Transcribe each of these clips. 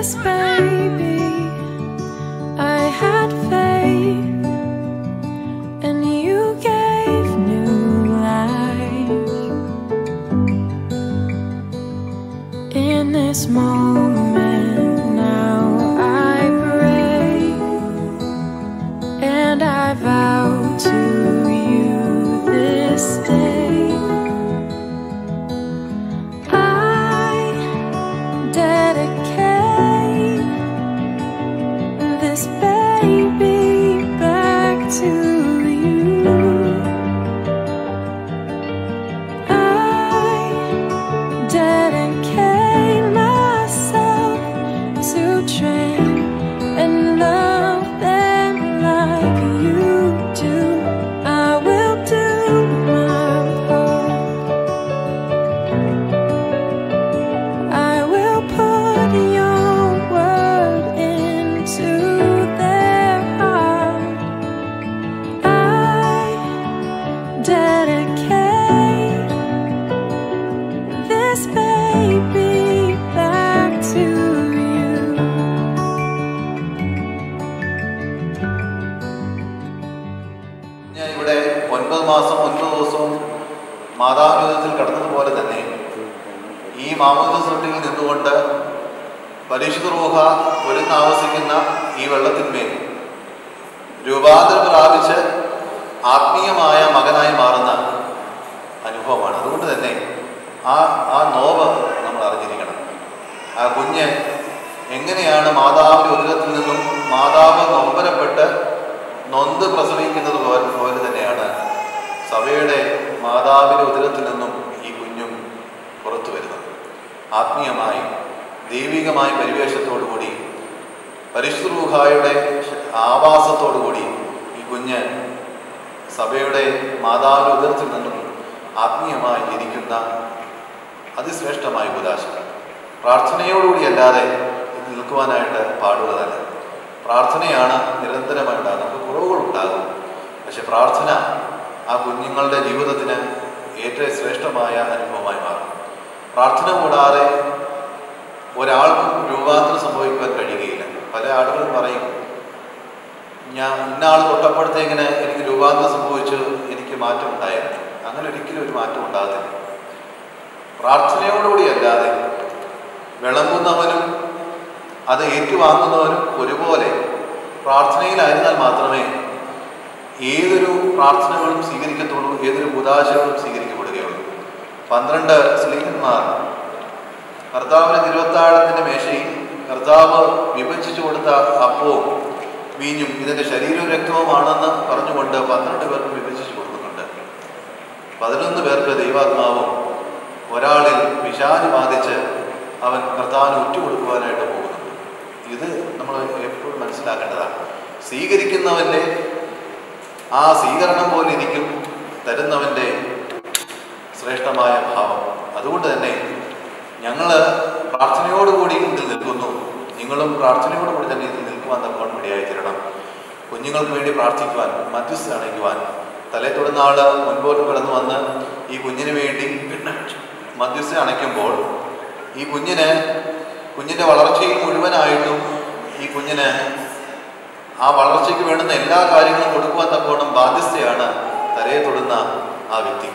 this baby, I had faith, and you gave new life. In this moment, now I pray, and I vow to you this day. I dedicate this baby back to you. I dedicate myself to train and love them like you do. I will do my part. I will put your word into their heart. I dedicate this baby back to you. ഞാൻ ഇവിടെ ഒൻപത് മാസം ഒൻപത് ദിവസവും മാതാവിനുദത്തിൽ കടന്നതുപോലെ തന്നെ ഈ മാമോദ സൃഷ്ടിയിൽ നിന്നുകൊണ്ട് പരിശുദ്ധ റൂഹ ഒരു താമസിക്കുന്ന ഈ വെള്ളത്തിന്മേൽ രൂപാന്തരം പ്രാപിച്ച് ആത്മീയമായ മകനായി മാറുന്ന അനുഭവമാണ് അതുകൊണ്ട് തന്നെ ആ ആ നോവ് നമ്മൾ അറിഞ്ഞിരിക്കണം ആ കുഞ്ഞ് എങ്ങനെയാണ് മാതാവിൻ്റെ ഉദരത്തിൽ നിന്നും മാതാവ് നൊമ്പരപ്പെട്ട് നൊന്ത് പ്രസവിക്കുന്നത് പോലെ പോലെ തന്നെയാണ് സഭയുടെ മാതാവിൻ്റെ ഉദരത്തിൽ നിന്നും ഈ കുഞ്ഞും പുറത്തു വരുന്നത് ആത്മീയമായി ദൈവികമായ പരിവേഷത്തോടുകൂടി പരിശുദ്ധൂഹായുടെ ആവാസത്തോടുകൂടി ഈ കുഞ്ഞ് സഭയുടെ മാതാവിൻ്റെ ഉദരത്തിൽ നിന്നും ആത്മീയമായി ജനിക്കുന്ന അതിശ്രേഷ്ഠമായ ഉദാശ പ്രാർത്ഥനയോടുകൂടി അല്ലാതെ ഇത് നിൽക്കുവാനായിട്ട് പാടുള്ളതല്ല പ്രാർത്ഥനയാണ് നിരന്തരമായി ഉണ്ടാകുന്നത് നമുക്ക് കുറവുകളുണ്ടാകും പക്ഷെ പ്രാർത്ഥന ആ കുഞ്ഞുങ്ങളുടെ ജീവിതത്തിന് ഏറ്റവും ശ്രേഷ്ഠമായ അനുഭവമായി മാറും പ്രാർത്ഥന കൂടാതെ ഒരാൾക്കും രൂപാന്തരം സംഭവിക്കാൻ കഴിയുകയില്ല പല ആളുകളും പറയും ഞാൻ ഇന്നാൾ തൊട്ടപ്പോഴത്തേക്കിന് എനിക്ക് രൂപാന്തരം സംഭവിച്ചു എനിക്ക് മാറ്റം ഉണ്ടായിരുന്നു അങ്ങനെ ഒരിക്കലും ഒരു മാറ്റം ഉണ്ടാകത്തില്ല പ്രാർത്ഥനയോടുകൂടി അല്ലാതെ വിളമ്പുന്നവനും അത് ഏറ്റുവാങ്ങുന്നവനും ഒരുപോലെ പ്രാർത്ഥനയിലായിരുന്നാൽ മാത്രമേ ഏതൊരു പ്രാർത്ഥനകളും സ്വീകരിക്കത്തുള്ളൂ ഏതൊരു ഉദാശകളും സ്വീകരിക്കപ്പെടുകയുള്ളൂ പന്ത്രണ്ട് സ്ത്രീകന്മാർ കർത്താവിന് തിരുവത്താഴത്തിൻ്റെ മേശയിൽ കർത്താവ് വിഭജിച്ചു കൊടുത്ത അപ്പവും വീഞ്ഞും ഇതിൻ്റെ ശരീരവും രക്തവുമാണെന്ന് പറഞ്ഞുകൊണ്ട് പന്ത്രണ്ട് പേർക്ക് വിഭജിച്ചു കൊടുക്കുന്നുണ്ട് പതിനൊന്ന് പേർക്ക് ദൈവാത്മാവും ഒരാളിൽ വിഷാദി ബാധിച്ച് അവൻ കർത്താവിന് ഉറ്റുകൊടുക്കുവാനായിട്ട് പോകുന്നുണ്ട് ഇത് നമ്മൾ എപ്പോഴും മനസ്സിലാക്കേണ്ടതാണ് സ്വീകരിക്കുന്നവൻ്റെ ആ സ്വീകരണം പോലെ ഇരിക്കും തരുന്നവൻ്റെ ശ്രേഷ്ഠമായ ഭാവം അതുകൊണ്ട് തന്നെ ഞങ്ങൾ പ്രാർത്ഥനയോടുകൂടി ഇതിൽ നിൽക്കുന്നു നിങ്ങളും പ്രാർത്ഥനയോടുകൂടി തന്നെ ഇതിൽ നിൽക്കുവാൻ തക്കോണം ഇടയായി തരണം കുഞ്ഞുങ്ങൾക്ക് വേണ്ടി പ്രാർത്ഥിക്കുവാൻ മധ്യസ്ഥ അണയ്ക്കുവാൻ തലേ തൊടുന്നാൾ മുൻപോട്ട് കടന്നു വന്ന് ഈ കുഞ്ഞിന് വേണ്ടി മധ്യസ്ഥ അണയ്ക്കുമ്പോൾ ഈ കുഞ്ഞിന് കുഞ്ഞിൻ്റെ വളർച്ചയിൽ മുഴുവനായിട്ടും ഈ കുഞ്ഞിന് ആ വളർച്ചയ്ക്ക് വേണ്ടുന്ന എല്ലാ കാര്യങ്ങളും കൊടുക്കുവാൻ തക്കോണം ബാധ്യസ്ഥയാണ് തലയെ തൊടുന്ന ആ വ്യക്തി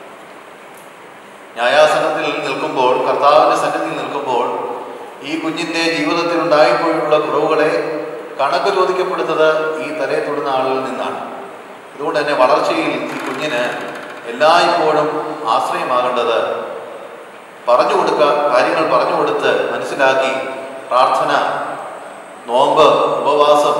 ന്യായാസനത്തിൽ നിൽക്കുമ്പോൾ കർത്താവിൻ്റെ സന്നിധിയിൽ നിൽക്കുമ്പോൾ ഈ കുഞ്ഞിൻ്റെ ജീവിതത്തിൽ ഉണ്ടായിപ്പോയുള്ള കുറവുകളെ കണക്ക് ചോദിക്കപ്പെടുന്നത് ഈ തലയെ തൊടുന്ന ആളുകളിൽ നിന്നാണ് അതുകൊണ്ട് തന്നെ വളർച്ചയിൽ ഈ കുഞ്ഞിന് എല്ലായ്പ്പോഴും ആശ്രയമാകേണ്ടത് പറഞ്ഞു കൊടുക്കുക കാര്യങ്ങൾ പറഞ്ഞു കൊടുത്ത് മനസ്സിലാക്കി പ്രാർത്ഥന നോമ്പ് ഉപവാസം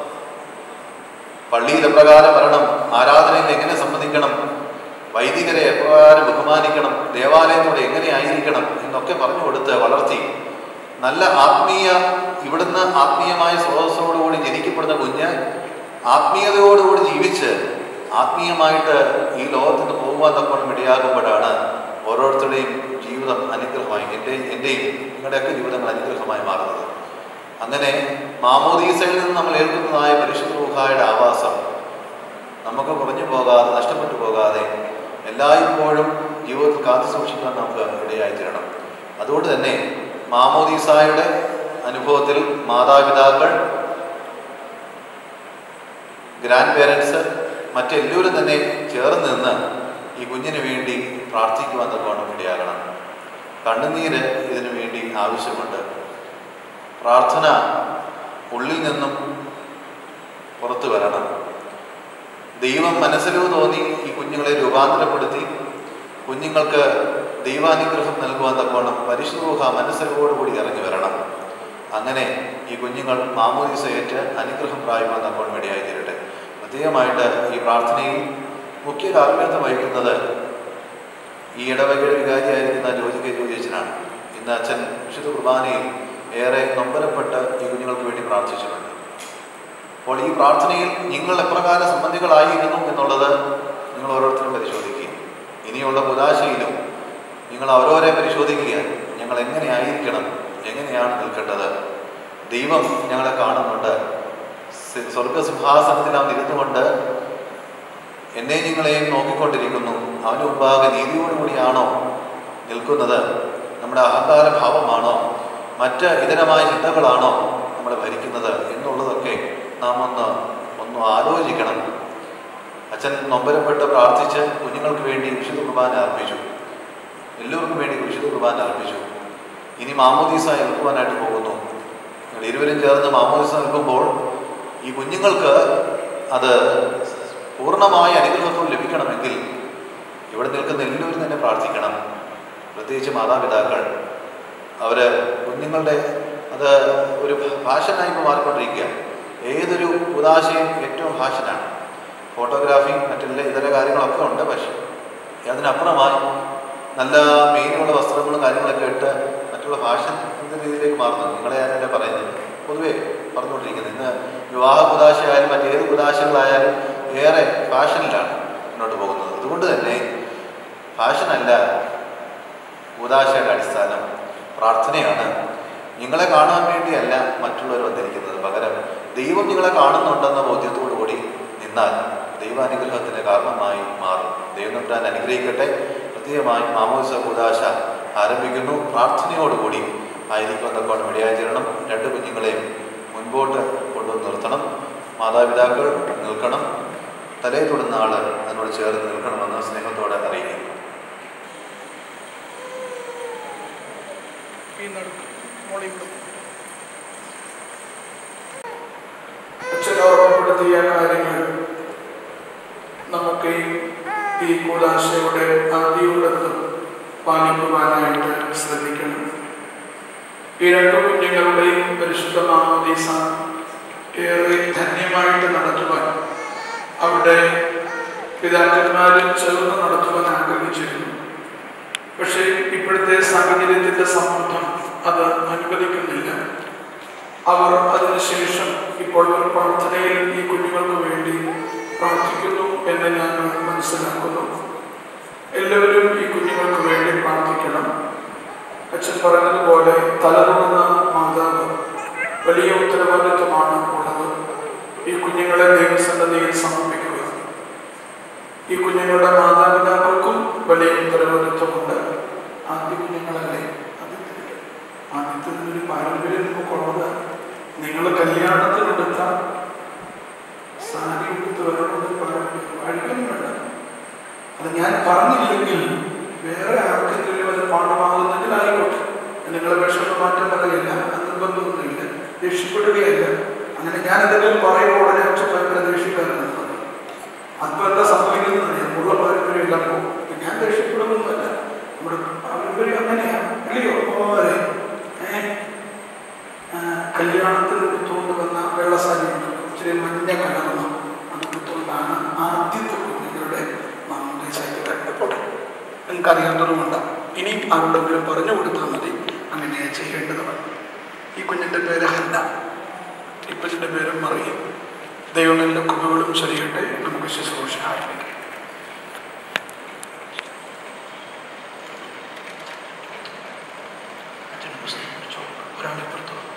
പള്ളിയിൽ എപ്രകാരം വരണം ആരാധനയിൽ എങ്ങനെ സംബന്ധിക്കണം വൈദികരെ എപ്രകാരം ബഹുമാനിക്കണം ദേവാലയത്തോടെ എങ്ങനെ ആയിരിക്കണം എന്നൊക്കെ പറഞ്ഞു കൊടുത്ത് വളർത്തി നല്ല ആത്മീയ ഇവിടുന്ന് ആത്മീയമായ സ്രോതസ്സോടുകൂടി ജനിക്കപ്പെടുന്ന കുഞ്ഞ് ആത്മീയതയോടുകൂടി ജീവിച്ച് ആത്മീയമായിട്ട് ഈ ലോകത്ത് നിന്ന് പോകുവാൻ തക്കോണം ഇടയാകുമ്പോഴാണ് ഓരോരുത്തരുടെയും ജീവിതം അനുഗ്രഹമായി എൻ്റെ എൻ്റെയും നിങ്ങളുടെയൊക്കെ ജീവിതങ്ങൾ അനുഗ്രഹമായി മാറുന്നത് അങ്ങനെ മാമോദീസയിൽ നിന്ന് നമ്മൾ ഏൽക്കുന്നതായ പരിശുദ്ധ റൂഹായുടെ ആവാസം നമുക്ക് കുറഞ്ഞു പോകാതെ നഷ്ടപ്പെട്ടു പോകാതെ എല്ലായ്പ്പോഴും ജീവിതത്തിൽ കാത്തു സൂക്ഷിക്കാൻ നമുക്ക് ഇടയായി തീരണം അതുകൊണ്ട് തന്നെ മാമോദീസായുടെ അനുഭവത്തിൽ മാതാപിതാക്കൾ ഗ്രാൻഡ് പേരൻസ് മറ്റെല്ലാവരും തന്നെ ചേർന്ന് നിന്ന് ഈ കുഞ്ഞിന് വേണ്ടി പ്രാർത്ഥിക്കുവാൻ തക്കവണ്ണം ഇടയാകണം കണ്ണുനീര് ഇതിനു വേണ്ടി ആവശ്യമുണ്ട് പ്രാർത്ഥന ഉള്ളിൽ നിന്നും പുറത്തു വരണം ദൈവം മനസ്സിലോ തോന്നി ഈ കുഞ്ഞുങ്ങളെ രൂപാന്തരപ്പെടുത്തി കുഞ്ഞുങ്ങൾക്ക് ദൈവാനുഗ്രഹം നൽകുവാൻ തക്കവണ്ണം പരിശുദ്ധ മനസ്സിലോടുകൂടി ഇറങ്ങി വരണം അങ്ങനെ ഈ കുഞ്ഞുങ്ങൾ മാമോദിസയേറ്റ് അനുഗ്രഹം പ്രായമാൻ തക്കവണ്ണം ഇടയായി തീരട്ടെ പ്രത്യേകമായിട്ട് ഈ പ്രാർത്ഥനയിൽ മുഖ്യ കാർമ്യത്വം വഹിക്കുന്നത് ഈ ഇടവകയുടെ വികാരിയായിരിക്കുന്ന ജോജി കെ ജോജിച്ചനാണ് ഇന്ന് അച്ഛൻ വിശുദ്ധ കുർബാനയിൽ ഏറെ നൊമ്പരപ്പെട്ട് ഈ കുഞ്ഞുങ്ങൾക്ക് വേണ്ടി പ്രാർത്ഥിച്ചിട്ടുണ്ട് അപ്പോൾ ഈ പ്രാർത്ഥനയിൽ നിങ്ങൾ എപ്രകാരം സംബന്ധികളായിരുന്നു എന്നുള്ളത് നിങ്ങൾ ഓരോരുത്തരും പരിശോധിക്കുക ഇനിയുള്ള പുതാശയിലും നിങ്ങൾ അവരോരെ പരിശോധിക്കുക ഞങ്ങൾ എങ്ങനെയായിരിക്കണം എങ്ങനെയാണ് നിൽക്കേണ്ടത് ദൈവം ഞങ്ങളെ കാണുന്നുണ്ട് സി- സ്വർഗസിംഹാസനത്തിൽ അവൻ ഇരുന്നുകൊണ്ട് എന്നെ നിങ്ങളെയും നോക്കിക്കൊണ്ടിരിക്കുന്നു അവന് മുമ്പാകെ നീതിയോടുകൂടിയാണോ നിൽക്കുന്നത് നമ്മുടെ അഹങ്കാര ഭാവമാണോ മറ്റ് ഇതരമായ ചിന്തകളാണോ നമ്മളെ ഭരിക്കുന്നത് എന്നുള്ളതൊക്കെ നാം ഒന്ന് ഒന്ന് ആലോചിക്കണം അച്ഛൻ നൊമ്പരപ്പെട്ട് പ്രാർത്ഥിച്ച് കുഞ്ഞുങ്ങൾക്ക് വേണ്ടി വിശുദ്ധ കുർബാന അർപ്പിച്ചു എല്ലാവർക്കും വേണ്ടി വിശുദ്ധ കുർബാന അർപ്പിച്ചു ഇനി മാമോദീസ നിൽക്കുവാനായിട്ട് പോകുന്നു നിങ്ങൾ ഇരുവരും ചേർന്ന് മാമോദീസ നിൽക്കുമ്പോൾ ഈ കുഞ്ഞുങ്ങൾക്ക് അത് പൂർണ്ണമായ അനുഗ്രഹത്തോട് ലഭിക്കണമെങ്കിൽ ഇവിടെ നിൽക്കുന്ന എല്ലാവരും തന്നെ പ്രാർത്ഥിക്കണം പ്രത്യേകിച്ച് മാതാപിതാക്കൾ അവർ കുഞ്ഞുങ്ങളുടെ അത് ഒരു ഭാഷനായി ഇപ്പോൾ മാറിക്കൊണ്ടിരിക്കുക ഏതൊരു ഉദാശയും ഏറ്റവും ഭാഷനാണ് ഫോട്ടോഗ്രാഫി മറ്റെല്ലാ ഇതര കാര്യങ്ങളൊക്കെ ഉണ്ട് പക്ഷേ അതിനപ്പുറമായി നല്ല മെയിനുള്ള വസ്ത്രങ്ങളും കാര്യങ്ങളൊക്കെ ഇട്ട് മറ്റുള്ള ഫാഷൻ എന്ന രീതിയിലേക്ക് മാറുന്നു നിങ്ങളെ ഞാനല്ല പറയുന്നത് പൊതുവേ പറഞ്ഞുകൊണ്ടിരിക്കുന്നത് ഇന്ന് വിവാഹ കുതാശയായാലും മറ്റേത് കുതാശകളായാലും ഏറെ ഫാഷനിലാണ് മുന്നോട്ട് പോകുന്നത് അതുകൊണ്ട് തന്നെ ഫാഷനല്ല കൂതാശയുടെ അടിസ്ഥാനം പ്രാർത്ഥനയാണ് നിങ്ങളെ കാണാൻ വേണ്ടിയല്ല മറ്റുള്ളവർ വന്നിരിക്കുന്നത് പകരം ദൈവം നിങ്ങളെ കാണുന്നുണ്ടെന്ന ബോധ്യത്തോടു കൂടി നിന്നാൽ ദൈവാനുഗ്രഹത്തിന് കാരണമായി മാറും ദൈവം നമ്പ്രാൻ അനുഗ്രഹിക്കട്ടെ പ്രത്യേകമായി മാമോദിസ കൂതാശ ആരംഭിക്കുന്നു പ്രാർത്ഥനയോടുകൂടി ആയിരിക്കും തക്കോണം ഇടയായി തീരണം രണ്ട് കുഞ്ഞുങ്ങളെയും മുൻപോട്ട് കൊണ്ടുവന്ന് നിർത്തണം മാതാപിതാക്കൾ നിൽക്കണം തലയെ തൊടുന്ന ആള് അതിനോട് ചേർന്ന് നിൽക്കണമെന്ന് സ്നേഹത്തോടെ അറിയിക്കുന്നു ഈ നടുക്ക് മോളിൽ കൂടെ അച്ഛൻ ഓർമ്മപ്പെടുത്തിയ കാര്യങ്ങൾ നമുക്ക് ഈ- ഈ കൂടാശയുടെ ആദ്യമുള്ളത് പാലിക്കുവാനായിട്ട് ശ്രദ്ധിക്കണം ഈ രണ്ട് കുഞ്ഞുങ്ങളുടെയും പരിശുദ്ധ മാമോദീസ ഏറെ ധന്യമായിട്ട് നടത്തുവാൻ അവിടെ പിതാക്കന്മാരും ചേർന്ന് നടത്തുവാൻ ആഗ്രഹിച്ചിരുന്നു പക്ഷേ ഇപ്പോഴത്തെ സാഹചര്യത്തിന്റെ സമ്മർദ്ദം അത് അനുവദിക്കുന്നില്ല അവർ അതിനുശേഷം ഇപ്പോൾ ഒരു പ്രാർത്ഥനയിൽ ഈ കുഞ്ഞുങ്ങൾക്ക് വേണ്ടി പ്രാർത്ഥിക്കുന്നു എന്ന് ഞാൻ മനസ്സിലാക്കുന്നു എല്ലാവരും ഈ കുഞ്ഞുങ്ങൾക്ക് വേണ്ടി പ്രാർത്ഥിക്കണം അച്ഛൻ പറഞ്ഞതുപോലെ തലതുറന്ന മാതാവ് വലിയ ഉത്തരവാദിത്വമാണ് ഉള്ളത് ഈ കുഞ്ഞുങ്ങളെ ദൈവസന്നദ്ധിയിൽ സമർപ്പിക്കുക ഈ കുഞ്ഞുങ്ങളുടെ മാതാപിതാക്കൾക്കും വലിയ ഉത്തരവാദിത്വമുണ്ട് ആദ്യ കുഞ്ഞുങ്ങളല്ലേ ആദ്യത്തെ ആദ്യത്തെ ഒരു പാരമ്പര്യം നമുക്കുള്ളത് നിങ്ങൾ കല്യാണത്തിനെടുത്ത സാരി എടുത്ത് വരണമെന്ന് പാരമ്പര്യം അഴിക്കൊന്നും വേണ്ട അത് ഞാൻ പറഞ്ഞില്ലെങ്കിൽ വേറെ ആർക്കെങ്കിലും അത് പാഠമാകുന്നെങ്കിൽ ആയിക്കോട്ടെ നിങ്ങളെ വിഷമം മാറ്റം പറയില്ല അത് നിർബന്ധമൊന്നുമില്ല ദേഷ്യപ്പെടുകയല്ല അങ്ങനെ ഞാൻ എന്തെങ്കിലും പറയുമ്പോൾ ഉടനെ അച്ഛൻ ഭയങ്കര ദേഷ്യക്കാരനാണ് അപ്പൊ എന്താ സംഭവിക്കുന്നത് ഉള്ള പാരമ്പര്യം എല്ലാം പോകും ഇപ്പൊ ഞാൻ ദേഷ്യപ്പെടുന്നൊന്നുമല്ല നമ്മുടെ പാരമ്പര്യം അങ്ങനെയാണ് അല്ലയോ അമ്മമാരെ ഏഹ് കല്യാണത്തിന് എടുത്തുകൊണ്ട് വന്ന വെള്ളസാരി ഉണ്ട് ഇച്ചിരി മഞ്ഞ കലർന്നു അത് എടുത്തുകൊണ്ടാണ് ആദ്യത്തെ കുഞ്ഞുങ്ങളുടെ മാമോദീസയ്ക്ക് കണ്ടപ്പോട്ടെ നിങ്ങൾക്ക് അറിയാത്തതുകൊണ്ട് ഇനി ആരോടെങ്കിലും പറഞ്ഞു കൊടുത്താൽ മതി അങ്ങനെ ചെയ്യേണ്ടതാണ് ഈ കുഞ്ഞിൻ്റെ പേര് ഹന്ന ഇപ്പച്ചിൻ്റെ പേരും മറിയും ദൈവം എല്ലാ കുറികളും ചൊരിയട്ടെ നമുക്ക് ശുശ്രൂഷ ആരംഭിക്കാം അച്ഛൻ പുസ്തകം പിടിച്ചോ. ഒരാളിപ്പുറത്ത് വാ.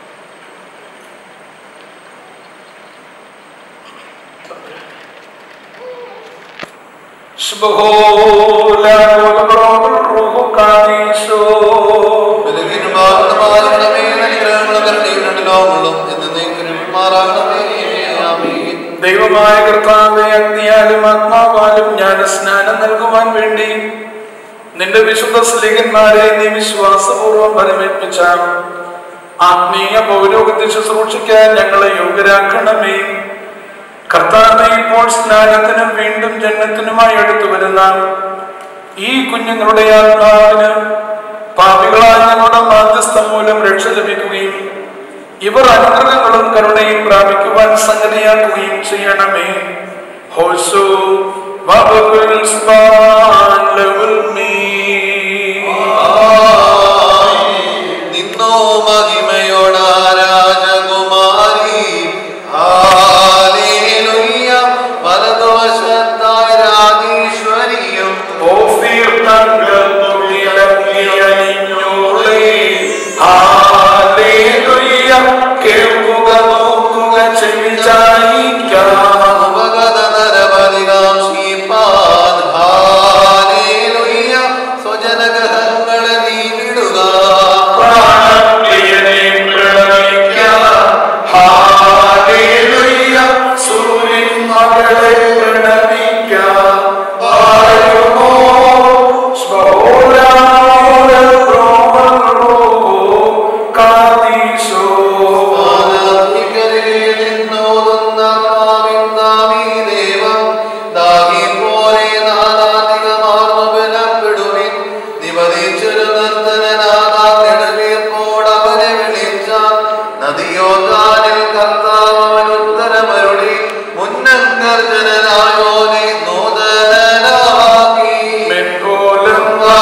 സ്ബഹോല റൂഹു കാദീസോ ബലഹീനമാകുന്ന മാനവനമേ, അനുഗ്രഹങ്ങളും കരുണയും രണ്ട് ലോകങ്ങളും എന്നേക്കും മാറാകണമേ ആമീൻ ദൈവമായ കർത്താവെ അഗ്നിയാലും ആത്മാവാലും ഞാൻ സ്നാനം നൽകുവാൻ വേണ്ടി നിന്റെ വിശുദ്ധ സ്ലിഹന്മാരെ നീ വിശ്വാസപൂർവ്വം പരമേൽപ്പിച്ച ആത്മീയ പൗരോഗത്തെ ശുശ്രൂഷിക്കാൻ ഞങ്ങളെ യോഗ്യരാക്കണമേ കർത്താവെ ഇപ്പോൾ സ്നാനത്തിനും വീണ്ടും ജന്മത്തിനുമായി അടുത്തു വരുന്ന ഈ കുഞ്ഞുങ്ങളുടെ ആത്മാവിന് പാപികളായ ഞങ്ങളുടെ മാധ്യസ്ഥം മൂലം രക്ഷ ലഭിക്കുകയും ഇവർ അനുഗ്രഹങ്ങളും കരുണയും പ്രാപിക്കുവാൻ സംഗതിയാക്കുകയും ചെയ്യണമേ ഹോസു വബകുൽ സ്മാൻ ലവുൽ മീ. നിന്നോ മഹിമയോടാ രാജകുമാരി ഹാലേലുയ്യ വലതുവശത്തായ രാജീശ്വരിയും ഓഫീർ തങ്ങൾ തുടിയിലങ്ങിയ നിന്നോളെ. ഹാലേലൂയ. കേൾക്കുക നോക്കുക ചെവി ചായിക്കാം ഉപഗത നരബലികാം ശ്രീപാൻ ഹാലേലുയ്യ സ്വജനഗ്രഹങ്ങളെ നീ വിടുക പ്രാണപ്രിയനെ പ്രണമിക്കാം. ഹാലേലൂയ. സൂര്യൻ മകളെ പ്രണമിക്കാം. പാടുമോ സ്മോരാമോരം രോമങ്ങളോ കാതീശോ. മെൻകോലം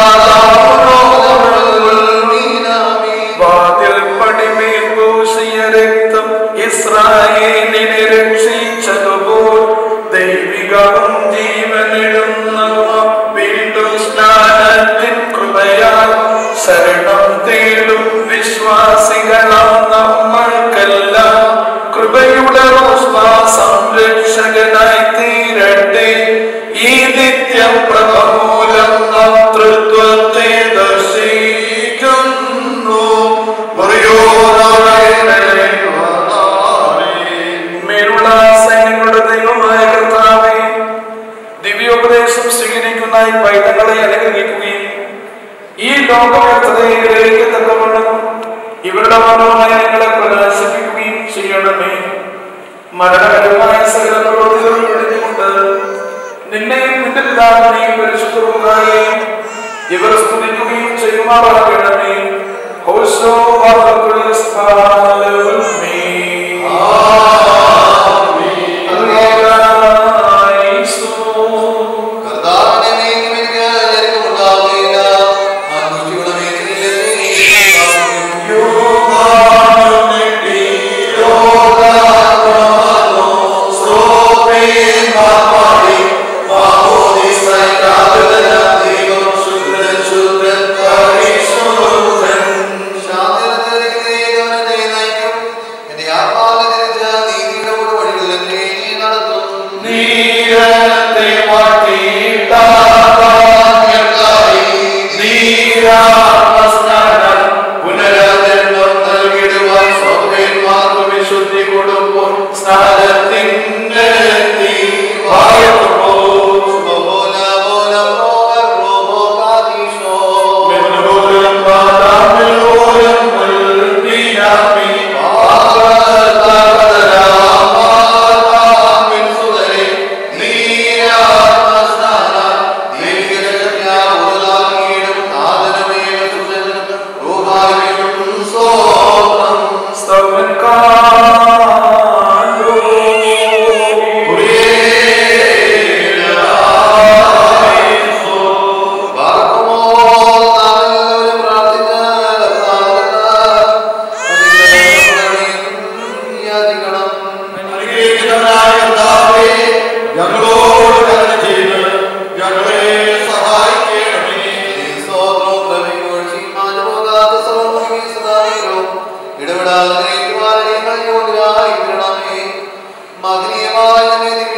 വാതിൽ പടിമേൽ പൂശിയ രക്തം ഇസ്രായേലിനെ രക്ഷിച്ചതുപോൽ ദൈവികവും ജീവനിടുന്നതും വീണ്ടും സ്നാനത്തിൻ കൃപയാൽ ശരണം തേടും വിശ്വാസികളാം നമ്മൾക്കെല്ലാം കൃപയുടെ റോഷ്മ സംരക്ഷകനായി തീരട്ടെ ഈ നിത്യം പ്രഭമൂലം നാം തൃത്വത്തെ ദർശിക്കുന്നു മേലുള്ള സൈന്യങ്ങളുടെ ദൈവമായ കർത്താവേ ദിവ്യോപദേശം സ്വീകരിക്കുന്ന ഈ പൈതങ്ങളെ അനുഗ്രഹിക്കുകയും ഈ ലോകവ്യക്തതയെ ഗ്രഹിക്കത്തക്കവണ്ണം ഇവരുടെ മനോമായ ഞങ്ങളെ പ്രകാശിപ്പിക്കുകയും ചെയ്യണമേ മരണകരമായ സകല പ്രവൃത്തികളും വെടിഞ്ഞുകൊണ്ട് നിന്നെയും നിന്റെ പിതാവിനെയും പരിശുദ്ധവുകാരെയും ഇവർ സ്തുതിക്കുകയും ചെയ്യുമാറാകണമേ ഹോശോ വാദക്കുൽ സ്പാലവുൽ മീ. യേശു. നീരത്തെ വാട്ടിയിട്ടാകാഞ്ഞിട്ടായി നീരാമസ്നാനം പുനരജന്മം നൽകിടുവാൻ സ്വഭേന്മാർക്ക് വിശുദ്ധി കൊടുപ്പോൾ സ്നാനത്തിന്റെ തീ വായപ്പോ മെന്നുപോലും പാതാമിലോലും മുൽപ്പിനാമി സ്തവൻ കാണ്ടോ ഞങ്ങളോട് കരുണ ചെയ്ത് ഞങ്ങളെ സഹായിക്കണമേ ഇടപെടാതെ മകനീയമായ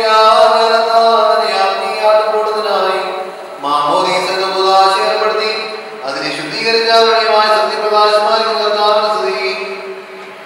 ദിവ്യാകരനായി മാമോദീസ ഏർപ്പെടുത്തി അതിനെ ശുദ്ധീകരിച്ച വഴിയുമായ സത്യപ്രകാശമായി കർത്താവിന് സ്തുതി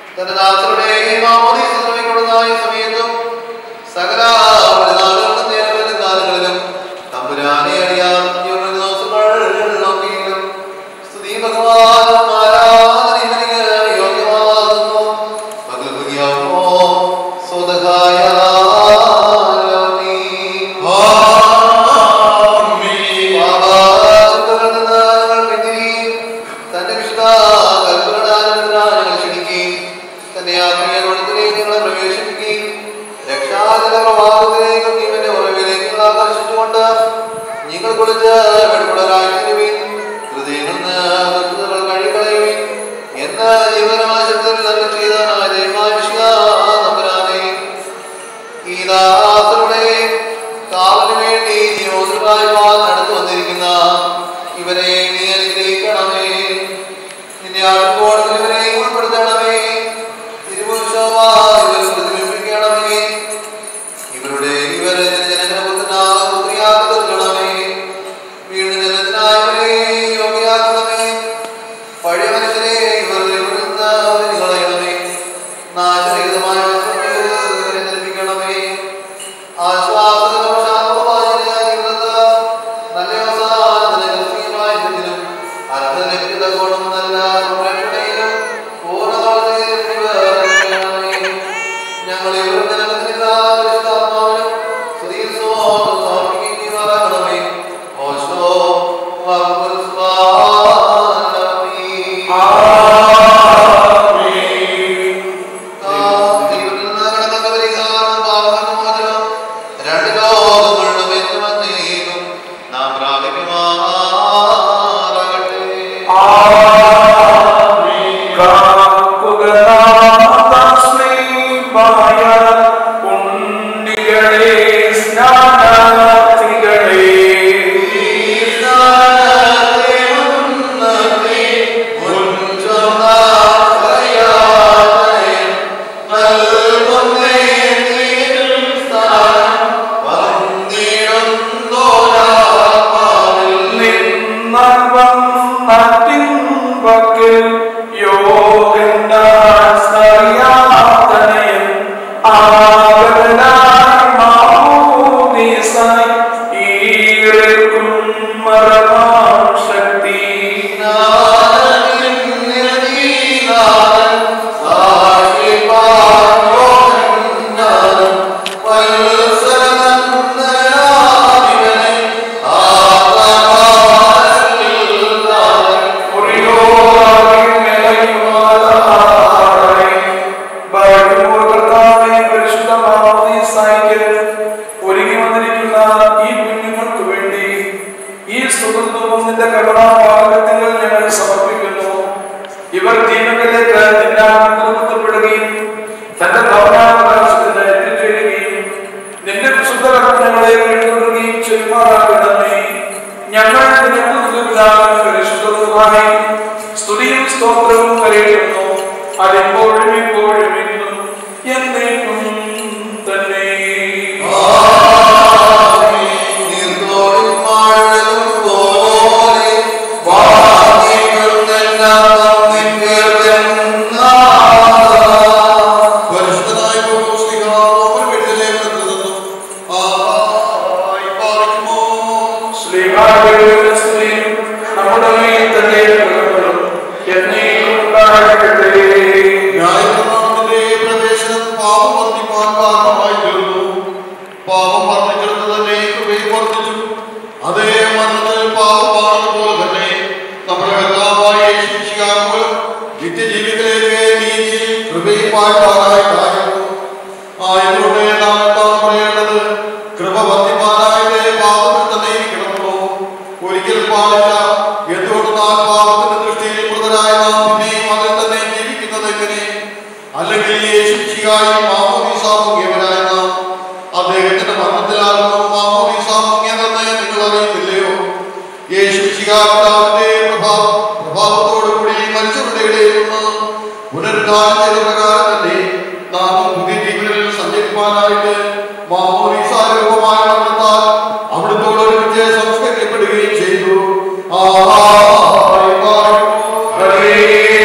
ജീവകരമായ ശബ്ദത്തിൽ നല്ല ചെയ്തവനായ ദൈവമായ വിശുദ്ധ നമ്പുരാനെ ഈ ദാസരുടെ കാവലിന് വേണ്ടി നിയോജകരായ നടന്നു വന്നിരിക്കുന്ന ഇവരെ നീ അനുഗ്രഹിക്കണമേ നിന്നെ ആടുമ്പോൾ ഇവരെ ഉൾപ്പെടുത്തണമേ തിരുവുത്സവമായി ഇവർ പ്രതിബിംബിക്കണമേ ഇവരുടെ ഇവരെ ജനജനപുത്രനായ പുത്രിയാക്കി തീർക്കണമേ വീണ്ടും ജനത്തിനായവരെ യോഗ്യയാക്കണമേ പഴയ മനുഷ്യരെ ഇവർ ഇവിടുന്ന് കളയണമേ നാശരഹിതമായ ഇവരെ ധരിപ്പിക്കണമേ ആശ്വാസകരമായ ജീവിതത്തിൽ നല്ല അവസാനത്തിന് ക്രിസ്തീയമായ ഇതിനും അർഹത ലഭ്യതകോണം നല്ല രക്ഷണയിലും പൂർണ്ണതയിലും ഇവർ ഞങ്ങൾ ഇവരുടെ ജനത്തിനാത്മാവിനും സ്തുതിയും സ്തോത്രവും സമർപ്പിക്കുകയുമാറാകണമേ. ഓശോ വകുൽ സ്വാമി. ദൈവത്തിൽ നിന്ന് കടന്നൊക്കെ പരിഹാരം, പാപമോചനം, രണ്ട് ലോകങ്ങളിലും എന്നും എന്നേക്കും നാം പ്രാപിക്കുമാറാകട്ടെ. ഉണ്ണികളെ സ്നാനാർത്ഥികളെ നിന്നവം നട്ടിൻപക്കൽ യോഗന്നാൻ സ്നറിയാതനയൻ ആവരനായി മാമോദീസായി ഈർക്കും മറമാം ശക്തി ഒരുങ്ങി വന്നിരിക്കുന്ന ഈ കുഞ്ഞുങ്ങൾക്ക് വേണ്ടി ഈ സുഹൃത്തും നിന്റെ കരുണാപാകത്യങ്ങൾ ഞങ്ങൾ സമർപ്പിക്കുന്നു ഇവർ ദീപങ്ങളിലേക്ക് നിന്നാമപ്പെടുകയും തന്റെ ഭവനാവകാശത്തിന് എത്തിച്ചേരുകയും നിന്റെ വിശുദ്ധ കർമ്മങ്ങളെ പിന്തുടരുകയും ചെയ്യുമാറാകണമേ ഞങ്ങൾ പരിശുദ്ധമായി സ്തുതിയും സ്തോത്രവും കരയുന്നു അതെപ്പോഴും ഇപ്പോഴും ഇന്നും എന്നേക്കും തന്നെ പരിശുദ്ധനായ പൗലോസ്ലിഹാ വീട്ടിലേക്ക് നിന്നും ആഹായി പാലിക്കുമോ ശ്രീകാര്യങ്ങളുടെ സ്തുതിയും നമ്മുടെ മേൽ തന്നെ കൃപകളും എന്നേക്കും ഉണ്ടാകട്ടെ. ന്യായപ്രമാണത്തിന്റെ പ്രവേശനം പാപം വർദ്ധിപ്പാൻ കാരണമായി തീർന്നു പാപം വർദ്ധിച്ചെടുത്ത് തന്നെ കൃപയും വർദ്ധിച്ചു അതേ മരണത്തിൽ പാപമാണെന്നതുപോലെ തന്നെ നമ്മുടെ കർത്താവായ യേശുമിശിഹാ മൂലം നിത്യജീവിതത്തിലേക്ക് നീതി കൃപയും പാഴ്പാടായി കായുന്നു ആയതുകൊണ്ട് നാം എന്താണ് പറയേണ്ടത് കൃപ വർദ്ധിപ്പാനായിട്ട് പാപത്തിൽ തന്നെ ഇരിക്കണമല്ലോ ഒരിക്കൽ പാടില്ല എന്തുകൊണ്ട് നാം പാപത്തിന്റെ ദൃഷ്ടിയിൽ മൃതരായ നാം പിന്നെയും അതിൽ തന്നെ ജീവിക്കുന്നത് എങ്ങനെ അല്ലെങ്കിൽ യേശുശിഹായും മാമോദീസ മുഖ്യവരായ നാം അദ്ദേഹത്തിന്റെ മരണത്തിലാകുന്നു മാമോദീസ മുഖ്യതെന്ന് നിങ്ങൾ അറിയുന്നില്ലയോ യേശുശിഹാവിന്റെ പ്രഭാവ പ്രഭാവത്തോടുകൂടി മരിച്ചവരുടെ ഇടയിൽ നിന്ന് പുനരുദ്ധാനം ചെയ്ത പ്രകാരം തന്നെ നാം പുതിയ ജീവനിൽ സഞ്ചരിപ്പാനായിട്ട് മാമോദീസ രൂപമായ മരണത്താൽ അവിടുത്തോട് ഒരുമിച്ച് സംസ്കരിക്കപ്പെടുകയും ചെയ്തു ആഹായി പാടുന്നു.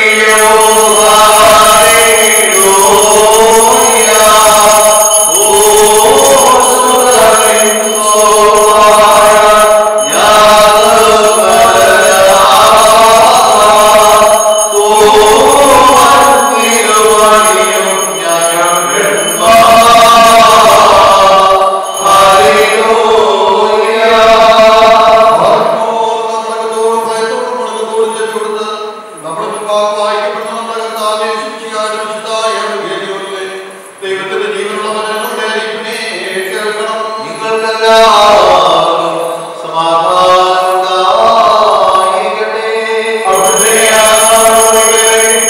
ദൈവത്തിന്റെ ജീവനുള്ള വചനങ്ങളുടെ അറിയിപ്പിനെ കേൾക്കണം നിങ്ങൾക്കെല്ലാവർക്കും സമാധാനം ഉണ്ടായിരിക്കട്ടെ. അവിടുത്തെ ആത്മാവിനെ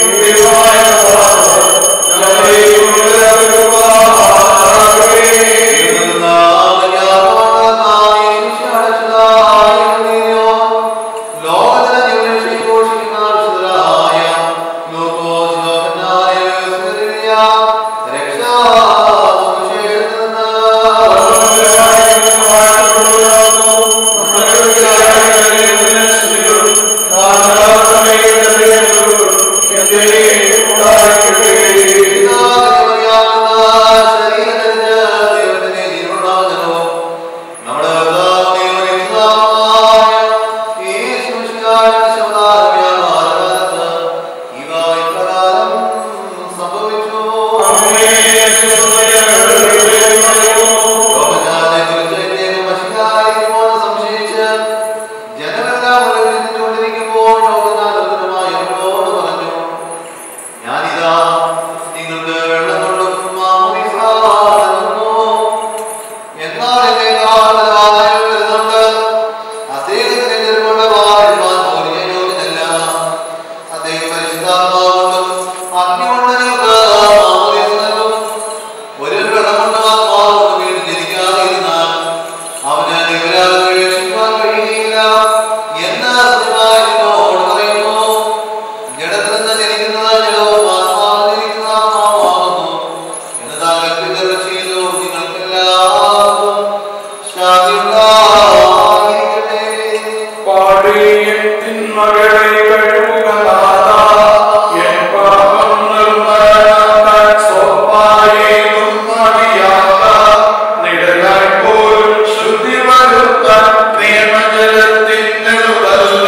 പരിശുദ്ധാത്മാവുകൊണ്ടും അഗ്നി കൊണ്ട് നിങ്ങൾക്ക് മാമോദീസ നൽകും ഒരു വെള്ളം കൊണ്ട് ആത്മാവുകൊണ്ട് വീണ്ടും ജനിക്കാതിരുന്നാൽ അവന് നിരപരാധം ഉപേക്ഷിക്കുവാൻ കഴിയുകയില്ല എന്ന് സത്യമായിട്ട് പറയുന്നു ജഡത്തിൽ നിന്ന് ജനിക്കുന്നത് ജഡവും ആത്മാവിൽ ജനിക്കുന്ന ആത്മാവുമാകുന്നു എന്ന് താൻ കൽപ്പിച്ചത് ചെയ്തു നിങ്ങൾക്കെല്ലാവർക്കും ശാന്തി ഉണ്ടായിരിക്കട്ടെ പാടിയത്തിൻ മകളെ കഴുകുക നാഥാ, എൻ പാപം നിർമ്മലമാക്കാൻ സ്വപ്പായേതും മതിയാക. നിഴലായി പോലും ശുദ്ധി വരുത്താൻ നിയമജലത്തിൻ നെടുവല്ല.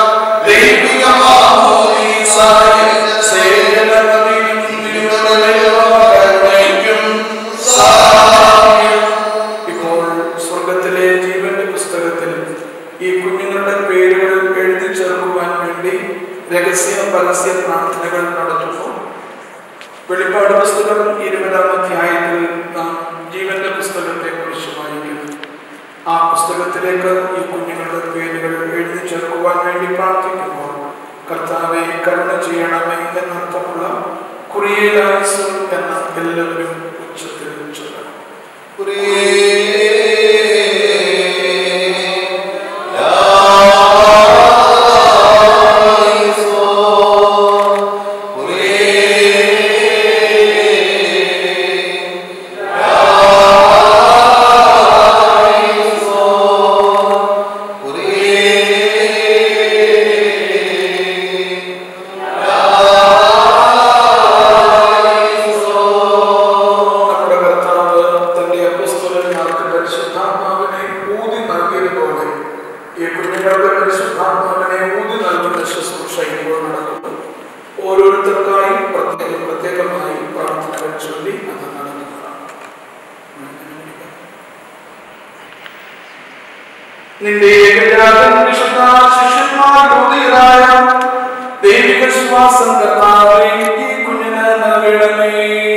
ദൈവികമാമോദീസായ സേവനമതിനും നിന്നുടലയോകർമ്മയ്ക്കും സാമ്യം. ഇപ്പോൾ സ്വർഗത്തിലെ ജീവന്റെ പുസ്തകത്തിൽ ഈ കുഞ്ഞുങ്ങളുടെ പേരുകൾ എഴുതി ചേർക്കുവാൻ വേണ്ടി രഹസ്യ പരസ്യ പ്രാർത്ഥനകൾ നടത്തുന്നു വെളിപ്പാട് പുസ്തകം ഇരുപതാം അധ്യായത്തിൽ നാം ജീവന്റെ പുസ്തകത്തെ കുറിച്ച് വായിക്കുന്നു ആ പുസ്തകത്തിലേക്ക് ഈ കുഞ്ഞുങ്ങളുടെ പേരുകൾ എഴുതി ചേർക്കുവാൻ വേണ്ടി പ്രാർത്ഥിക്കുമ്പോൾ കർത്താവെ കരുണ ചെയ്യണമേ എന്നർത്ഥമുള്ള കുറിയേലായസ് എന്ന എല്ലാവരും ഉച്ചത്തിൽ ചൊല്ലണം നമ്മുടെ കർത്താവ് തന്റെ അപ്പസ്തലന്മാർക്ക് പരിശുദ്ധാത്മാവിനെ ഊതി നൽകിയതുപോലെ ഈ കുഞ്ഞുങ്ങളുടെ പരിശുദ്ധാത്മാവിനെ ഊതി നൽകുന്ന ശുശ്രൂഷ ഇപ്പോൾ നടക്കുന്നു ഓരോരുത്തർക്കായി പ്രത്യേകം പ്രത്യേകമായി പ്രാർത്ഥനകൾ ചൊല്ലി അത് നടക്കുന്നതാണ് നിന്റെ ഏകജാതൻ വിശുദ്ധ ശിഷ്യന്മാരുടേതായ ദൈവിക ശ്വാസം കർത്താവേ ഈ കുഞ്ഞിന് നൽകണമേ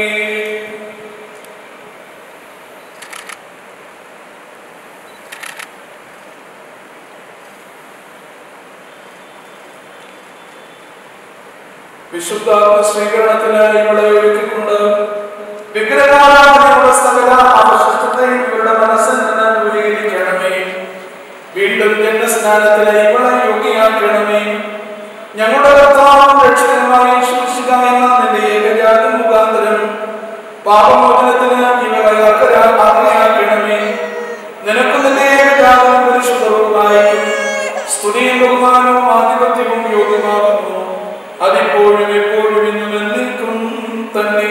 വിശുദ്ധ സ്വീകരണത്തിന് ഇവളെ ഒരുക്കിക്കൊണ്ട് വിഗ്രഹാരാധനയുടെ സകല അവശിഷ്ടത്തെയും ഇവരുടെ മനസ്സിൽ നിന്ന് ദൂരീകരിക്കണമേ വീണ്ടും ജന്മസ്നാനത്തിന് ഇവളെ യോഗ്യയാക്കണമേ ഞങ്ങളുടെ കർത്താവും രക്ഷകനുമായ ശുശ്രൂഷിക എന്ന നിന്റെ ഏകജാത മുഖാന്തരം പാപമോചനത്തിന് ഇവളെ അർഹയാക്കണമേ നിനക്ക് നിന്റെ ഏകജാതനും പരിശുദ്ധവുമായും സ്തുതിയും ബഹുമാനവും ആധിപത്യവും യോഗ്യമാകുന്നു അതിപ്പോഴും എപ്പോഴും ഇന്നും എന്നേക്കും തന്നെ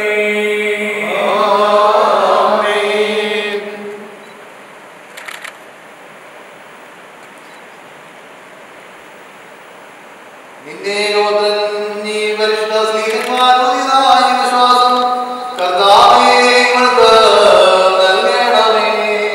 നിന്റെ ഗോത്രൻ നീ പരിശുദ്ധ സ്ത്രീകന്മാരുടേതായ വിശ്വാസം കർത്താവേ ഞങ്ങൾക്ക് നൽകണമേ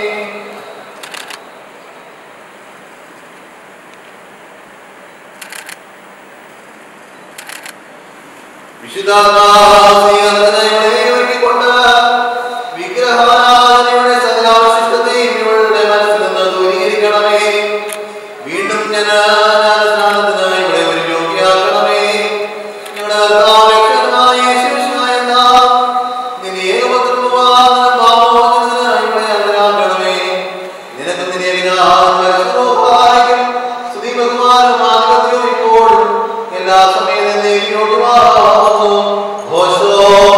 വിശുദ്ധാത്മാവിനെ ഒരുക്കിക്കൊണ്ട് വിഗ്രഹാരാധനയുടെ സകല അവശിഷ്ടത്തെയും ഇവളുടെ മനസ്സിൽ നിന്ന് ദൂരീകരിക്കണമേ വീണ്ടും ഞാൻ സ്നാനത്തിന് ഇവിടെ ഒരു യോഗ്യാക്കണമേ ഞങ്ങളുടെ കർത്താവ് രക്ഷകനായ യേശുമിശിഹായ നാം നിന്റെ ഏകപുത്രനുമാകുന്ന പാപമോചനത്തിന് ഇവിടെ അർഹരാക്കണമേ. നിനക്ക് നിന്റെ വിനാശം പരിശുദ്ധവുമായിരിക്കും. സ്തുതി ബഹുമാനവും ആധിപത്യവും ഇപ്പോഴും എല്ലാ സമയത്തും നീ യോഗ്യമാകുന്നു. ഓശോ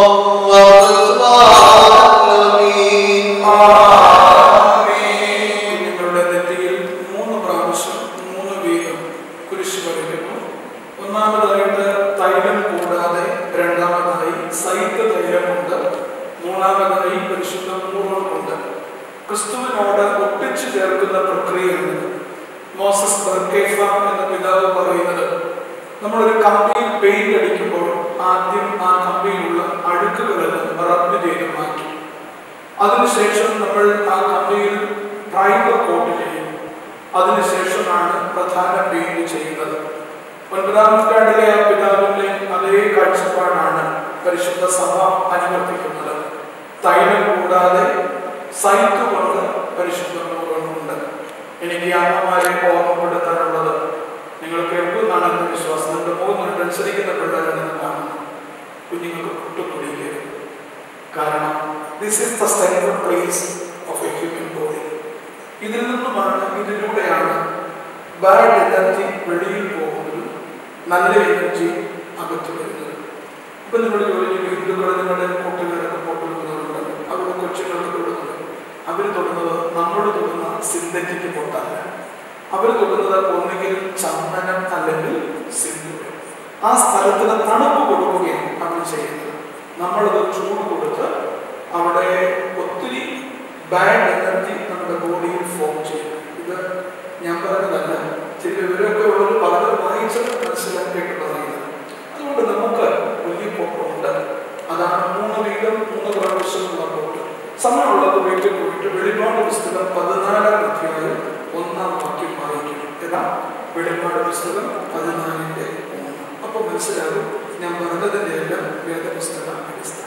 കുഞ്ഞുങ്ങളുടെ നെറ്റിയിൽ മൂന്ന് പ്രാവശ്യം മൂന്ന് വീതം കുരിശ് വരയ്ക്കുന്നു ഒന്നാമതായിട്ട് തൈലം കൂടാതെ രണ്ടാമതായി സൈത്ത തൈലമുണ്ട് മൂന്നാമതായി പരിശുദ്ധ പൂർവ്വമുണ്ട് ക്രിസ്തുവിനോട് ഒട്ടിച്ചു ചേർക്കുന്ന പ്രക്രിയയാണ് മോസസ് ബർക്കേഫ എന്ന പിതാവ് പറയുന്നത് നമ്മളൊരു കമ്പിയിൽ പെയിന്റ് അടിക്കുമ്പോൾ ആദ്യം ആ കമ്പിയിലുള്ള അഴുക്കുകളെല്ലാം റബ്ബ് ചെയ്ത് മാറ്റും അതിനുശേഷം നമ്മൾ ആ കമ്പിയിൽ പ്രൈമർ കോട്ട് ചെയ്യും അതിനുശേഷമാണ് പ്രധാന പെയിന്റ് ചെയ്യുന്നത് ഒൻപതാം നൂറ്റാണ്ടിലെ ആ പിതാവിന്റെ അതേ കാഴ്ചപ്പാടാണ് പരിശുദ്ധ സഭ അനുവർത്തിക്കുന്നത് തൈലം കൂടാതെ സൈറ്റ് കൊണ്ട് പരിശുദ്ധ ഉണ്ട് എനിക്ക് ഈ അമ്മമാരെ ഓർമ്മപ്പെടുത്താനുള്ളത് നിങ്ങൾക്ക് എപ്പോഴാണ് എന്റെ വിശ്വാസം നിങ്ങളുടെ മുഖം കണ്ട് മത്സരിക്കുന്ന പിള്ളേരെ നിങ്ങൾ കാണുന്നു കുഞ്ഞുങ്ങൾക്ക് പൊട്ടുപൊടിക്കരുത് കാരണം this is the central place of a human body ഇതിൽ നിന്നുമാണ് ഇതിലൂടെയാണ് ബാഡ് എനർജി വെളിയിൽ പോകുന്നതും നല്ല എനർജി അകത്ത് വരുന്നത് ഇപ്പൊ നിങ്ങൾ ചോദിച്ചു ഹിന്ദുക്കൾ നിങ്ങളുടെ കൂട്ടുകാരൊക്കെ പൊട്ടുന്നവരുണ്ട് അവരുടെ കൊച്ചുങ്ങൾക്ക് തൊടുന്നത് അവർ തൊടുന്നത് നമ്മൾ തൊടുന്ന സിന്തറ്റിക് പൊട്ടല്ല അവർ തൊടുന്നത് ഒന്നുകിൽ ചന്ദനം അല്ലെങ്കിൽ സിന്ധു ആ സ്ഥലത്തിന് തണുപ്പ് കൊടുക്കുകയാണ് അവർ ചെയ്യുന്നത് നമ്മളത് ചൂട് കൊടുത്ത് അവിടെ ഒത്തിരി ബാഡ് എനർജി നമ്മുടെ ബോഡിയിൽ ഫോം ചെയ്യും ഇത് ഞാൻ പറഞ്ഞതല്ല ചില വിവരമൊക്കെ ഉള്ളത് പലരും വായിച്ച് മനസ്സിലാക്കിയിട്ടുള്ളതാണ് അതുകൊണ്ട് നമുക്ക് വലിയ പൊക്കമുണ്ട് അതാണ് മൂന്ന് വീതം മൂന്ന് പ്രാവശ്യമുള്ള പോട്ട് സമയമുള്ളത് വീട്ടിൽ പോയിട്ട് വെളിപാട് പുസ്തകം പതിനാലാം അധ്യായം ഒന്നാം വാക്യം വായിക്കണം ഏതാ വെളിപാട് പുസ്തകം പതിനാലിന്റെ മൂന്ന് അപ്പൊ മനസ്സിലാകും ഞാൻ പറഞ്ഞതിന്റെ എല്ലാം വേദപുസ്തകം അടിസ്ഥാനം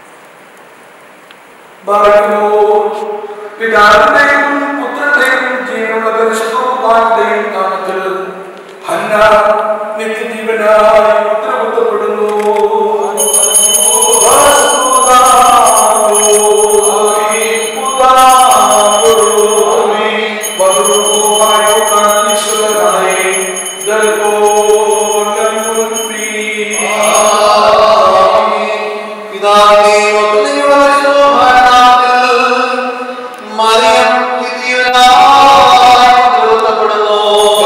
പിതാവിന്റെയും പുത്രന്റെയും ജീവനുള്ള പരിശുദ്ധവുമാരുടെയും നാമത്തിൽ ഹന്ന നിത്യജീവനായി ഉത്തരവുത്തപ്പെടുന്നു പിതാവിന്റെയും പുത്രന്റെയും പരിശുദ്ധനാമത്തിൽ മറിയം നിത്യജീവനായി ഉത്തരവുത്തപ്പെടുന്നു.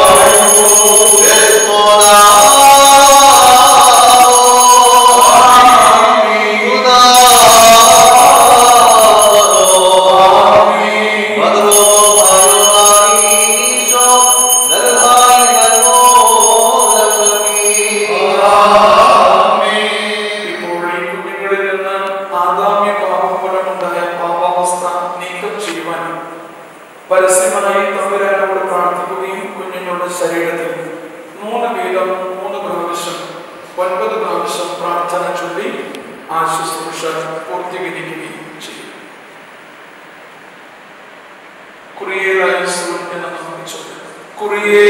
ഇപ്പോൾ ഈ കുഞ്ഞുങ്ങളിൽ നിന്ന് ആദാമ്യ പാപം മൂലമുണ്ടായ പാപാവസ്ഥ നീക്കം ചെയ്യുവാനും പരസ്യമായി തമ്പുരാനോട് പ്രാർത്ഥിക്കുകയും കുഞ്ഞുങ്ങളുടെ ശരീരത്തിൽ മൂന്ന് വീതം മൂന്ന് പ്രാവശ്യം ഒൻപത് പ്രാവശ്യം പ്രാർത്ഥന ചൊല്ലി ആ ശുശ്രൂഷ പൂർത്തീകരിക്കുകയും ചെയ്യും കുറിയേലായുസ് എന്ന് നമുക്ക് ചൊല്ലാം കുറിയേ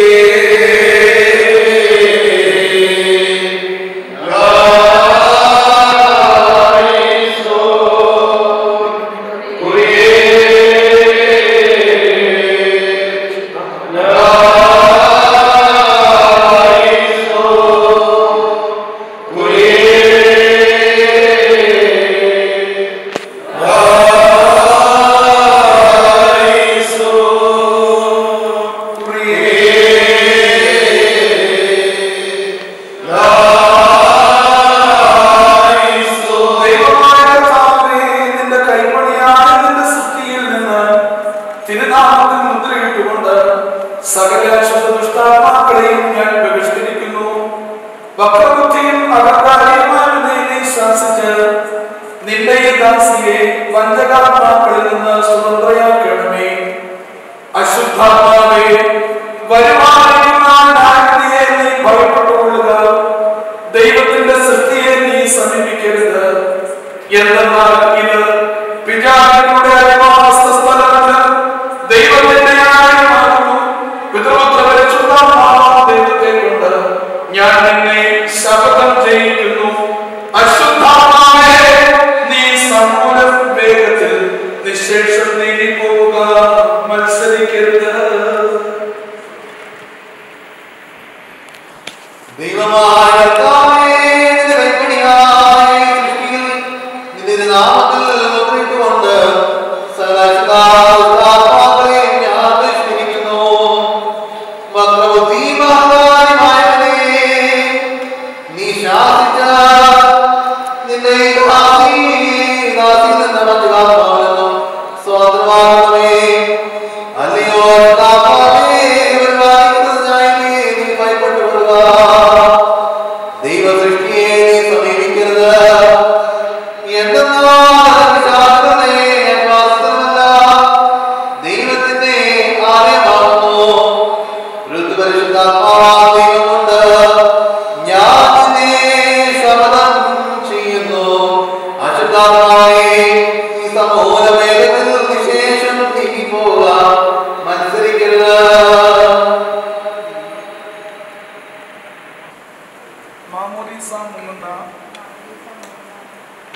ദൈവമായ കർത്താവേ, നിന്റെ കൈപ്പണിയായ നിന്റെ സൃഷ്ടിയിൽ നിന്ന് തിരുനാമത്തിൽ മുദ്രയിട്ടുകൊണ്ട് സകല ദുഷ്ടാത്മാക്കളെയും ഞാൻ ബഹിഷ്കരിക്കുന്നു വക്രബുദ്ധിയും അകത്താരിയുമായിരുന്ന എന്നെ ശാസിച്ച് നിന്റെ ഈ ദാസിയെ വഞ്ചകാത്മാക്കളിൽ നിന്ന് സ്വതന്ത്രയാക്കണമേ അശുദ്ധാത്മാവേ വരുമാനിക്കുന്ന ന്യായവിധിയെ നീ ഭയപ്പെട്ടുകൊള്ളുക ദൈവത്തിന്റെ സൃഷ്ടിയെ നീ സമീപിക്കരുത് എന്തെന്നാൽ ഇത് പിതാവിനുടെ അധിവാസ സ്ഥലമല്ല ദൈവത്തിന്റെ ആലയമാകുന്നു പിതൃപുത്ര പരിശുദ്ധാത്മാവാം ദൈവത്തെ കൊണ്ട് ഞാൻ നിന്നെ ശപഥം ചെയ്യിക്കുന്നു അശുദ്ധാത്മാവേ നീ സമൂല വേഗത്തിൽ നിശേഷം നീങ്ങി പോവുക മത്സരിക്കരുത് ദൈവമായ കർത്താവേ, നിന്റെ കൈപ്പണിയായ സൃഷ്ടിയിൽ നിന്റെ നാമത്തിൽ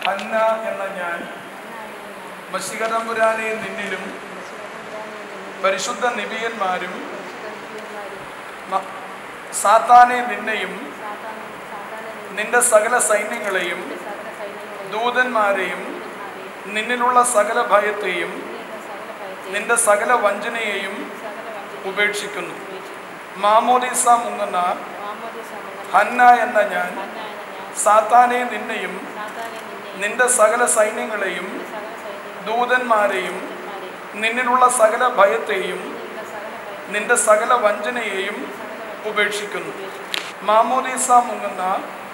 ഹന്ന എന്ന ഞാൻ മഷികതമ്പുരാനെ നിന്നിലും പരിശുദ്ധ നിബിയന്മാരും മ- സാത്താനെ നിന്നെയും നിന്റെ സകല സൈന്യങ്ങളെയും ദൂതന്മാരെയും നിന്നിലുള്ള സകല ഭയത്തെയും നിന്റെ സകല വഞ്ചനയെയും ഉപേക്ഷിക്കുന്നു മാമോദീസ മുങ്ങുന്ന ഹന്ന എന്ന ഞാൻ സാത്താനെ നിന്നെയും നിന്റെ സകല സൈന്യങ്ങളെയും ദൂതന്മാരെയും നിന്നിലുള്ള സകല ഭയത്തെയും നിന്റെ സകല വഞ്ചനയെയും ഉപേക്ഷിക്കുന്നു മാമോദീസ മുങ്ങുന്ന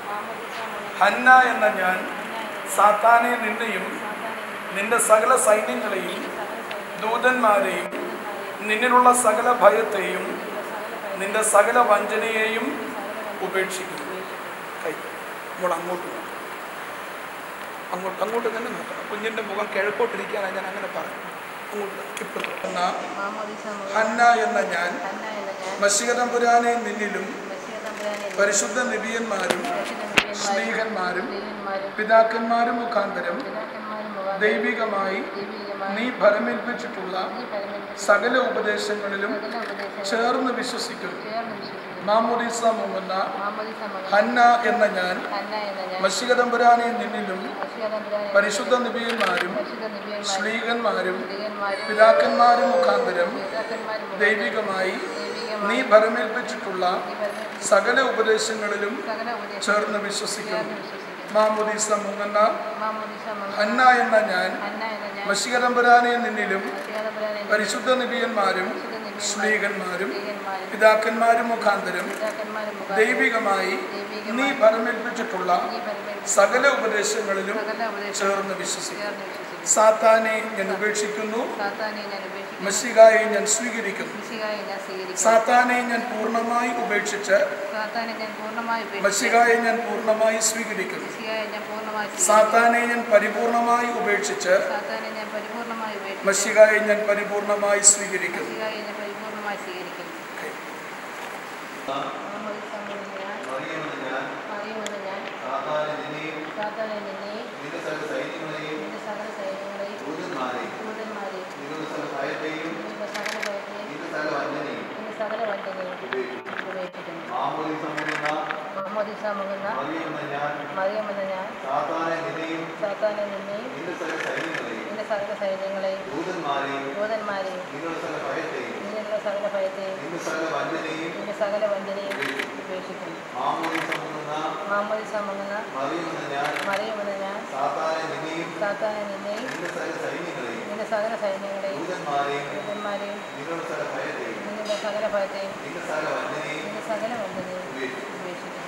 ഹന്ന എന്ന ഞാൻ സാത്താനെ നിന്നെയും നിന്റെ സകല സൈന്യങ്ങളെയും ദൂതന്മാരെയും നിന്നിലുള്ള സകല ഭയത്തെയും നിന്റെ സകല വഞ്ചനയെയും ഉപേക്ഷിക്കുന്നു കൈ നമ്മൾ അങ്ങോട്ട് നോക്കണം. അങ്ങോട്ട് അങ്ങോട്ട് തന്നെ നോക്കണം കുഞ്ഞിൻ്റെ മുഖം കിഴക്കോട്ടിരിക്കാനാണ് ഞാൻ അങ്ങനെ പറഞ്ഞു അങ്ങോട്ട് ഇപ്പുറത്ത് എന്ന ഹന്ന എന്ന ഞാൻ മഷികതമ്പുരാനെ നിന്നിലും പരിശുദ്ധ നിബിയന്മാരും സ്ത്രീകന്മാരും പിതാക്കന്മാരും മുഖാന്തരം ദൈവികമായി നീ ഫലമേൽപ്പിച്ചിട്ടുള്ള സകല ഉപദേശങ്ങളിലും ചേർന്ന് വിശ്വസിക്കുന്നു മാമോദീസ മുങ്ങുന്ന ഹന്ന എന്ന ഞാൻ മഷികതമ്പുരാനെ നിന്നിലും പരിശുദ്ധ നിബിയന്മാരും സ്ത്രീകന്മാരും പിതാക്കന്മാരും മുഖാന്തരം ദൈവികമായി നീ ഭരമേൽപ്പിച്ചിട്ടുള്ള സകല ഉപദേശങ്ങളിലും ചേർന്ന് വിശ്വസിക്കുന്നു മാമുദീസ മുങ്ങുന്ന ഹന്ന എന്ന ഞാൻ മഷികതമ്പുരാനെ നിന്നിലും പരിശുദ്ധ നിബിയന്മാരും സ്ത്രീകന്മാരും പിതാക്കന്മാരും മുഖാന്തരം ദൈവികമായി നീ ഭരമേൽപ്പിച്ചിട്ടുള്ള സകല ഉപദേശങ്ങളിലും ചേർന്ന് വിശ്വസിക്കുന്നു സാത്താനെ ഞാൻ ഉപേക്ഷിക്കുന്നു മഷികായെ ഞാൻ സ്വീകരിക്കുന്നു സാത്താനെ ഞാൻ പൂർണ്ണമായി ഉപേക്ഷിച്ച് സാത്താനെ ഞാൻ പൂർണ്ണമായി ഉപേക്ഷിച്ച് മഷികായെ ഞാൻ പൂർണ്ണമായി സ്വീകരിക്കുന്നു മെസ്സിയായെ ഞാൻ പൂർണ്ണമായി സ്വീകരിക്കുന്നു. സാത്താനെ ഞാൻ പരിപൂർണമായി ഉപേക്ഷിച്ച് സാത്താനെ ഞാൻ പരിപൂർണ്ണമായി ഉപേക്ഷിച്ച് മഷികായെ ഞാൻ പരിപൂർണമായി സ്വീകരിക്കുന്നു മെസ്സിയായെ ഞാൻ പരിപൂർണ്ണമായി സ്വീകരിക്കുന്നു മുഹമ്മദ് സമൂഹം ഞാൻ മറിയമെന്ന ഞാൻ അറിയുമെന്ന് ഞാൻ സാത്താനെ നിന്നെയും സാത്താനെ നിന്നെയും നിന്റെ സകല സൈന്യങ്ങളെയും നിന്റെ സകല സൈന്യങ്ങളെയും ദൂതന്മാരെയും ദൂതന്മാരെയും നിങ്ങളുടെ സകല ഭയത്തെയും നിന്റെ സകല ഭയത്തെയും നിന്റെ സകല വഞ്ചനയും നിന്റെ സകല വഞ്ചനയും ഉപേക്ഷിക്കുന്നു ഉപേക്ഷിക്കുന്നു മാമോദി സമൂഹ മുഹമ്മദ് സമൂഹുന്ന മറിയമെന്ന ഞാൻ മറിയമെന്ന ഞാൻ സാത്താനെ നിന്നെയും സാത്താനെ നിന്നെയും നിന്റെ സകല സൈന്യങ്ങളെയും നിന്റെ സകല സൈന്യങ്ങളെയും ദൂതന്മാരെയും ദൂതന്മാരെയും നിങ്ങളുടെ സകല ഭയത്തെയും നിന്നുള്ള സകല ഭയത്തെയും നിന്റെ സകല വഞ്ചനയും നിന്റെ സകല വഞ്ചനയും ഉപേക്ഷിക്കുന്നു മാമോദി സമൂഹ മുഹമ്മദ് സമൂഹുന്ന മറിയമെന്ന ഞാൻ മറിയമെന്ന ഞാൻ സാത്താനെ നിന്നെയും സാത്താനെ നിന്നെയും നിന്റെ സകല സൈന്യങ്ങളെയും നിന്റെ സകല സൈന്യങ്ങളെയും ദൂതന്മാരെയും ദൂതന്മാരെയും നിങ്ങളുടെ സകല ഭയത്തെയും നിന്റെ സകല ഭയത്തെയും നിന്റെ സകല വഞ്ചനയും നിന്റെ സകല വഞ്ചനയും ഉപേക്ഷിക്കുന്നു ഉപേക്ഷിക്കുന്നു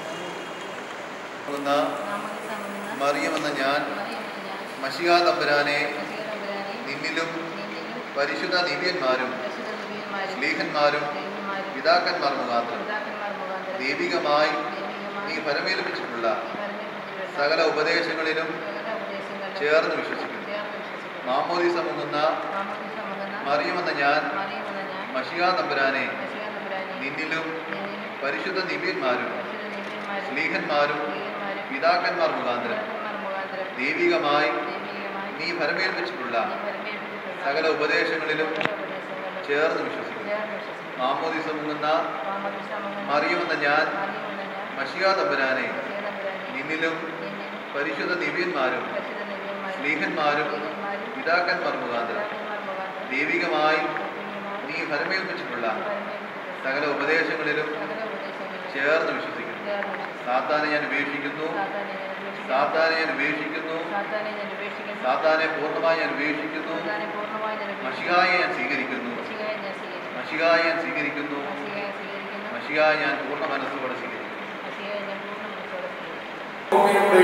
മുഹമ്മദ് സമൂഹുന്ന മറിയമെന്ന ഞാൻ മറിയമെന്ന ഞാൻ മഷികാ തമ്പുരാനെ മസീറമ്പുരാനെ നിന്നിലും നിന്നിലും പരിശുദ്ധ ദിവ്യന്മാരും പരിശുദ്ധ നബിയന്മാരും സ്ലീഹന്മാരും ദൈവന്മാരും പിതാക്കന്മാർ മുഖാന്തരം പിതാക്കന്മാർ മുഖാന്തരം ദൈവികമായി ദൈവികമായി നീ ഫലമേൽപ്പിച്ചിട്ടുള്ള ഈ പരമേൽപ്പിച്ചിട്ടുള്ള സകല ഉപദേശങ്ങളിലും സകല ഉപദേശങ്ങളിലും ചേർന്ന് വിശ്വസിക്കുന്നു ചേർന്ന് വിശ്വസിക്കുന്നു. മാമോദി സമങ്ങുന്ന മാമോദീസ മുഖേന മറിയമെന്ന ഞാൻ മറിയമെന്ന ഞാൻ മഷികാ തമ്പുരാനെ മെസ്സിയ തമ്പുരാനെ നിന്നിലും നിന്നിലും പരിശുദ്ധ ദിവ്യന്മാരും പരിശുദ്ധ നബിയന്മാരും സ്ലീഹന്മാരും ദൈവന്മാരും പിതാക്കന്മാർ മുഖാന്തരം പിതാക്കന്മാർ മുഖാന്തരം ദൈവികമായി ദൈവികമായി നീ ഫലമേൽപ്പിച്ചിട്ടുള്ള നീ പരമേൽപ്പിച്ചിട്ടുള്ള സകല ഉപദേശങ്ങളിലും സകല ഉപദേശങ്ങളിലും ചേർന്ന് വിശ്വസിക്കുന്നു ചേർന്ന് വിശ്വസിക്കുന്നു. മാമോദി സമങ്ങുന്ന മാമോദീസ മുഖേന മറിയമെന്ന ഞാൻ മറിയമെന്ന ഞാൻ മഷികാ തമ്പുരാനെ മെസ്സിയ തമ്പുരാനെ നിന്നിലും നിന്നിലും പരിശുദ്ധ ദിവ്യന്മാരും പരിശുദ്ധ നബിയന്മാരും സ്ലീഹന്മാരും ദൈവന്മാരും പിതാക്കന്മാർ മുഖാന്തരം പിതാക്കന്മാർ മുഖാന്തരം ദൈവികമായി ദൈവികമായി നീ ഫലമേൽപ്പിച്ചിട്ടുള്ള പരമേൽപ്പിച്ചിട്ടുള്ള സകല ഉപദേശങ്ങളിലും സകല ഉപദേശങ്ങളിലും ചേർന്ന് വിശ്വസിക്കുന്നു ചേർന്ന് വിശ്വസിക്കുന്നു. സാത്താനെ ഞാൻ ഉപേക്ഷിക്കുന്നു സാത്താനെ ഞാൻ ഉപേക്ഷിക്കുന്നു. സാത്താനെ ഞാൻ ഉപേക്ഷിക്കുന്നു സാത്താനെ ഞാൻ ഉപേക്ഷിക്കുന്നു. സാത്താനെ പൂർണ്ണമായി ഞാൻ ഉപേക്ഷിക്കുന്നു സാത്താനെ പൂർണ്ണമായി ഞാൻ ഉപേക്ഷിക്കുന്നു. മഷികായെ ഞാൻ സ്വീകരിക്കുന്നു മഷികയെ ഞാൻ സ്വീകരിക്കുന്നു. മഷികായെ ഞാൻ സ്വീകരിക്കുന്നു മഷികയെ സ്വീകരിക്കുന്നു. മഷികായെ ഞാൻ പൂർണ്ണ മനസ്സോടെ സ്വീകരിക്കുന്നു മഷികയെ ഞാൻ പൂർണ്ണ മനസ്സോടെ സ്വീകരിക്കുന്നു.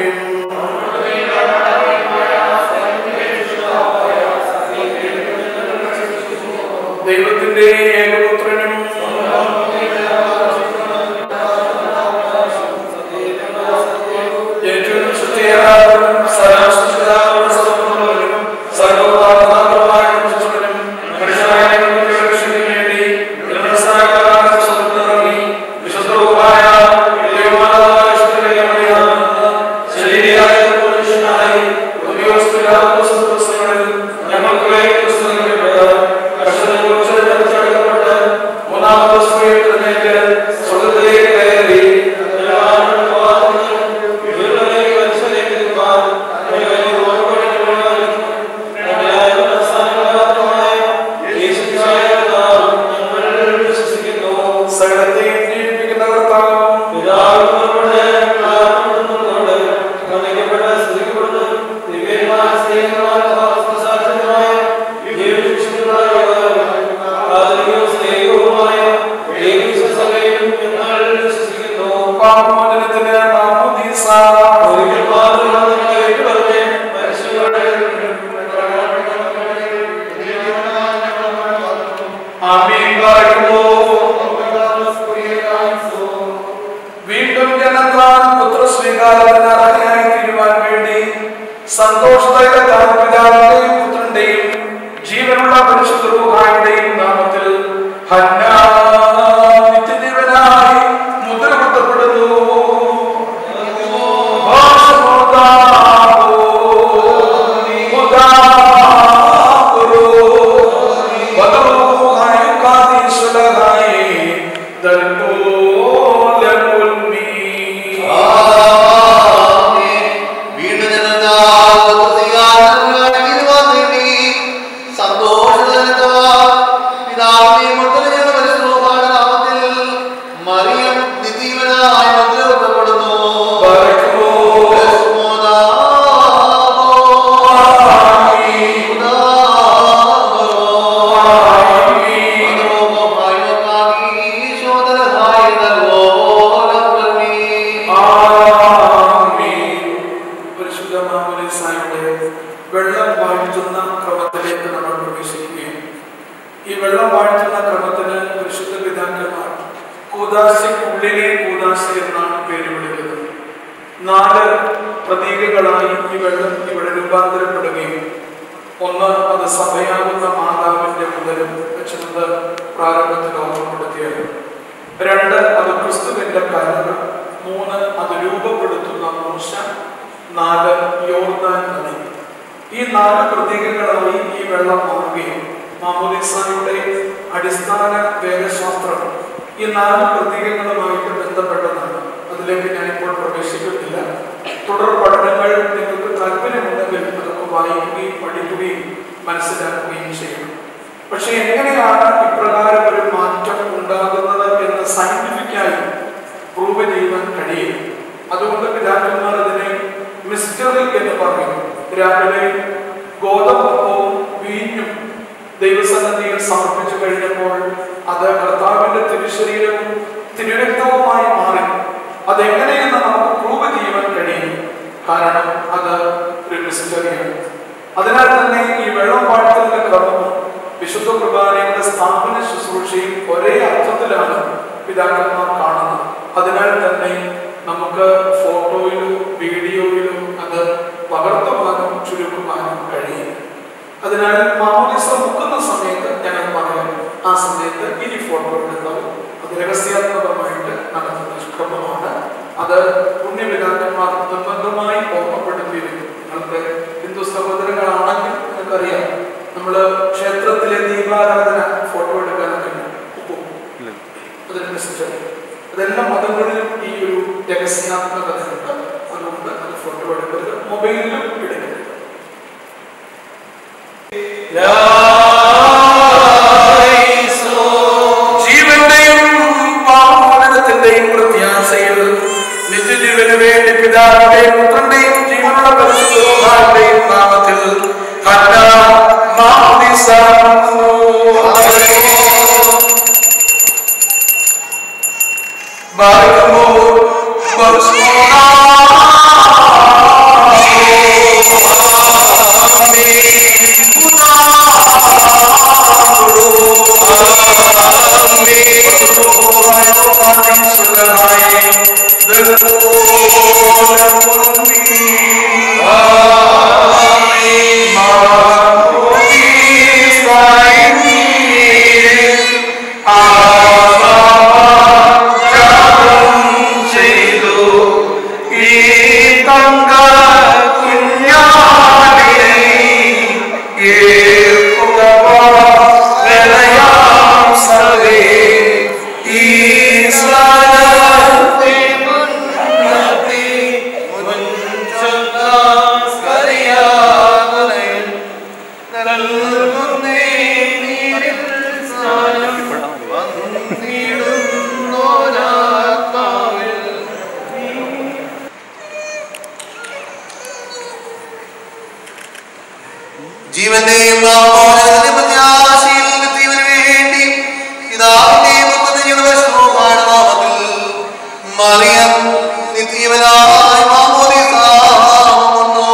ദൈവത്തിന്റെ ഏകപുത്രനും ഏറ്റവും സൃഷ്ടിയാകും സദാസൃഷ്ടിതാവും സർവ്വമുള്ളവനും സർവ്വവാദമാകുമായ പുരുഷനും മനുഷ്യരായ രക്ഷയ്ക്ക് വേണ്ടി നിർമ്മലസാകാത്ത സ്വതന്ത്രമി വിശുദ്ധവുമായ ദൈവമാതാവായ ശുദ്ധമായ ശരീരയായ പുരുഷനായ സന്തോഷതയുടെ പിതാവിന്റെയും പുത്രന്റെയും ജീവനുള്ള പരിശുദ്ധ റൂഹായുടെയും നാമത്തിൽ ഹന്ന നിത്യജീവനായി മുദ്ര കുത്തപ്പെടുന്നു വീണ്ടും ഞങ്ങൾ സന്തോഷ പിതാവിനെയും മുത്തലയുടെ പരിശുദ്ധമായ നാമത്തിൽ മറിയം നിതീവനായി മുദ്രവെക്കപ്പെടുന്നു വെള്ളം വാഴ്ത്തുന്ന ക്രമത്തിലേക്ക് നമ്മൾ പ്രവേശിക്കുകയും ഈ വെള്ളം വാഴ്ത്തുന്ന ക്രമത്തിന് പരിശുദ്ധ പിതാക്കന്മാർ കൂതാശയ്ക്കുള്ളിലെ കൂതാശ എന്നാണ് പേര് വിളിക്കുന്നത് നാല് പ്രതീകങ്ങളായി ഈ വെള്ളം ഇവിടെ രൂപാന്തരപ്പെടുകയും ഒന്ന് അത് സഭയാകുന്ന മാതാവിന്റെ മുതലും വെച്ചത് പ്രാരംഭത്തിൽ ഓർമ്മപ്പെടുത്തിയത് രണ്ട് അത് ക്രിസ്തുവിന്റെ കരുണ മൂന്ന് അത് രൂപപ്പെടുത്തുന്ന മൂശ നാല് യോർദാൻ നദി ഈ നാല് പ്രതീകങ്ങളായി ഈ വെള്ളം മാറുകയും മാമോദിസായുടെ അടിസ്ഥാന വേദശാസ്ത്രം ഈ നാല് പ്രതീകങ്ങളുമായിട്ട് ബന്ധപ്പെട്ടതാണ് അതിലേക്ക് ഞാനിപ്പോൾ പ്രവേശിക്കുന്നില്ല തുടർ പഠനങ്ങൾ നിങ്ങൾക്ക് താല്പര്യമുണ്ടെങ്കിൽ അതൊക്കെ വായിക്കുകയും പഠിക്കുകയും മനസ്സിലാക്കുകയും ചെയ്യണം പക്ഷെ എങ്ങനെയാണ് ഇപ്രകാരം ഒരു മാറ്റം ഉണ്ടാകുന്നത് എന്ന് സയന്റിഫിക്കായി പ്രൂവ് ചെയ്യുവാൻ കഴിയും അതുകൊണ്ട് പിതാക്കന്മാർ അതിനെ മിസ്റ്ററി എന്ന് പറയുന്നു രാവിലെ ഗോതമ്പവും വീഞ്ഞും ദൈവസന്നിധിയിൽ സമർപ്പിച്ചു കഴിഞ്ഞപ്പോൾ അത് കർത്താവിന്റെ തിരുശരീരവും തിരുരക്തവുമായി മാറി അതെങ്ങനെയെന്ന് നമുക്ക് പ്രൂവ് ചെയ്യുവാൻ കഴിയും കാരണം അത് ഒരു മിസ്റ്ററിയാണ് അതിനാൽ തന്നെ ഈ വെള്ളം വാഴ്ത്തലിന്റെ ക്രമവും വിശുദ്ധ കുർബാനയുടെ സ്ഥാപന ശുശ്രൂഷയും ഒരേ അർത്ഥത്തിലാണ് പിതാക്കന്മാർ കാണുന്നത് അതിനാൽ തന്നെ നമുക്ക് ഫോട്ടോയിലോ വീഡിയോയിലോ അത് പകർത്തുവാനും ചുരുക്കുവാനും കഴിയും അതിനാൽ മാമോദിസ മുക്കുന്ന സമയത്ത് ഞങ്ങൾ പറയാം ആ സമയത്ത് ഇനി ഫോട്ടോ എടുത്താൽ അത് രഹസ്യാത്മകമായിട്ട് നടത്തുന്ന ക്രമമാണ് അത് പുണ്യപിതാക്കന്മാർ നിർബന്ധമായി ഓർമ്മപ്പെടുത്തിയിരുന്നു നിങ്ങൾക്ക് ഹിന്ദു സഹോദരങ്ങളാണെങ്കിൽ നിങ്ങൾക്കറിയാം നമ്മൾ ക്ഷേത്രത്തിലെ ദീപാരാധന ഫോട്ടോ എടുക്കാനൊക്കെ പോകും അതൊരു മെസ്സേജ് അതെല്ലാം മതങ്ങളിലും ഈ ഒരു രഹസ്യാത്മകതയുണ്ട് അതുകൊണ്ട് അത് ഫോട്ടോ എടുക്കരുത് മൊബൈലിലും എടുക്കരുത് ജീവന്റെയും പാപമോചനത്തിന്റെയും പ്രത്യാശയിൽ നിത്യജീവന് വേണ്ടി പിതാവിന്റെയും പുത്രന്റെയും ജീവനുള്ള പരിശുദ്ധോഹാന്റെയും നാമത്തിൽ ഹന്ന മാമോദിസ ബാലകമോ ജീവന്റെയും പാപമോചനത്തിന്റെയും പ്രത്യാശയിൽ നിത്യജീവന് വേണ്ടി പിതാവിന്റെയും പുത്രന്റെയും പരിശുദ്ധമായ നാമത്തിൽ മറിയം നിത്യജീവനായ മാമോദിസ വന്നു.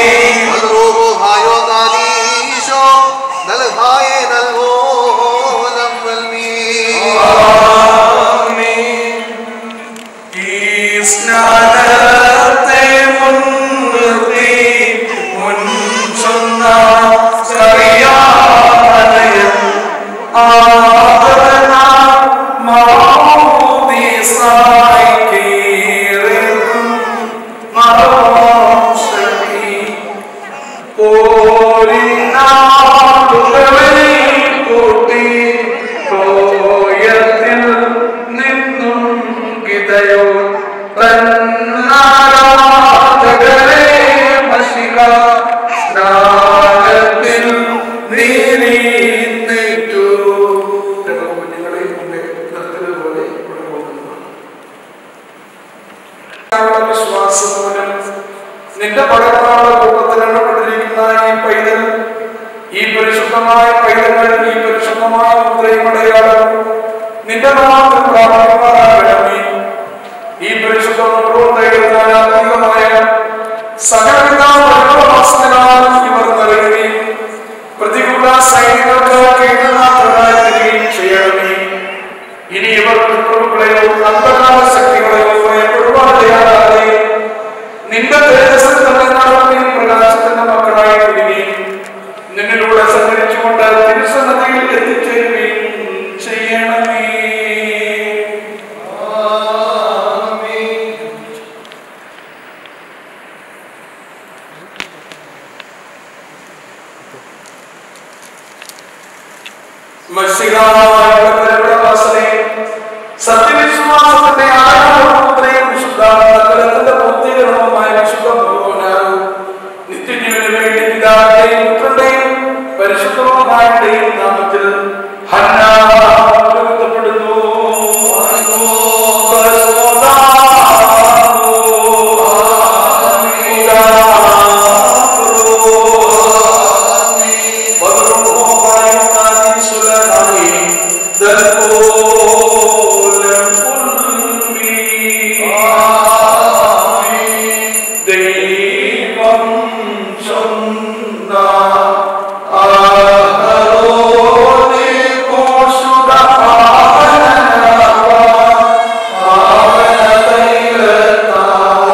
ോ എഴുന്നേറ്റു ഞങ്ങൾ കുഞ്ഞുങ്ങളെ മുമ്പേ നിർത്തിയതുപോലെ ഇവിടെ പോകുന്നു വിശ്വാസം മൂലം നിന്റെ പടക്കാളുടെ കൂട്ടത്തിൽ എണ്ണപ്പെട്ടിരിക്കുന്ന ഈ പൈതൽ ഈ പരിശുദ്ധമായ പൈതങ്ങൾ ഈ പരിശുദ്ധമായ മുദ്രയും അടയാളം നിന്റെ നാമത്തിൽ പ്രാപിക്കുവാനാകണമേ ഈ പരിശുദ്ധ മുദ്രയുടെ ആത്മീയമായ സകലവിധ ഭരണവാസനകളാൽ ഇവർ നിറയുകയും പ്രതികൂല സൈനികർക്ക് കീഴനാഥരായി തീരുകയും ചെയ്യണമേ ഇനി ഇവർ ശത്രുക്കളെയോ അന്ധകാല ശക്തികളെയോ ഭയപ്പെടുവാനിടയാകാതെ നിന്റെ തേജസ്സിൽ തന്നെ നടക്കുകയും പ്രകാശത്തിന്റെ മക്കളായി തീരുകയും നിന്നിലൂടെ സഞ്ചരിച്ചുകൊണ്ട് തിരുസന്നതിയിൽ എത്തിച്ചേരുകയും ചെയ്യണമേ മത്സ്യകാലേ സത്യവിശ്വാസത്തിന്റെ ആരാധനയും വിശുദ്ധ നഗരത്തിന്റെ പൂർത്തീകരണവുമായ വിശുദ്ധ ഭഗവാനാകും നിത്യജീവന് വേണ്ടി പിതാവിന്റെയും പുത്രന്റെയും പരിശുദ്ധവുമായുടെയും നാമത്തിൽ ഹന്ന ഉയർത്തപ്പെടുന്നു. ദൈവം ചൊന്ന ആഹരോനെ പോഷുക പാവനനവ പാവനതൈലതാ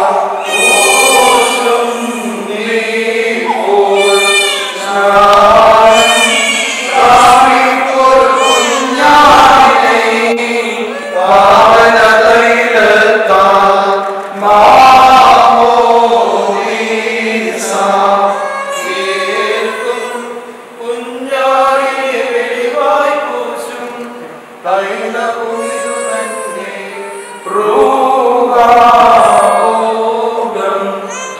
പോഷും നീപ്പോൾ ഞാൻ പ്രാപിപ്പോൾ കുഞ്ഞാനെ പാവനതൈലതാ മാമോനീസ കേൾക്കും കുഞ്ഞാടിനെ വെളിവായി പൂശും തൈലപുനിരു തന്നെ റൂഹാോഗം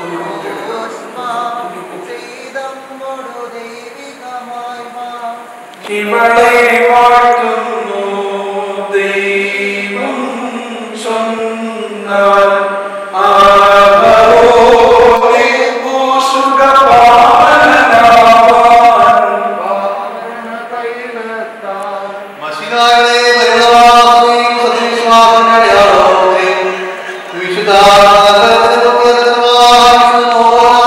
ഇവളെ വാഴ്ത്തുന്നു ദൈവം ചൊന്നാൽ ആവരോനെ പൂശുക പാവനനാവാൻ മഷികായുടെ പരിണാമത്തെയും സത്യവിശ്വാസത്തിന്റെ അടയാളത്തെയും വിശുദ്ധ നഗരത്തിന്റെ പുത്രന്മാരായിരിക്കുന്നു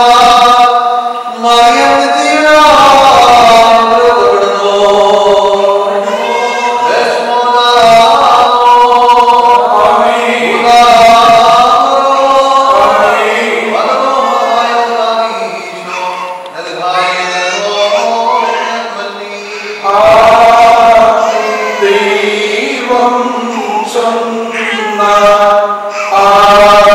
മറിയം നിത്യനാമപ്പെടുന്നു. ദൈവം ചൊന്ന ആവരോനെ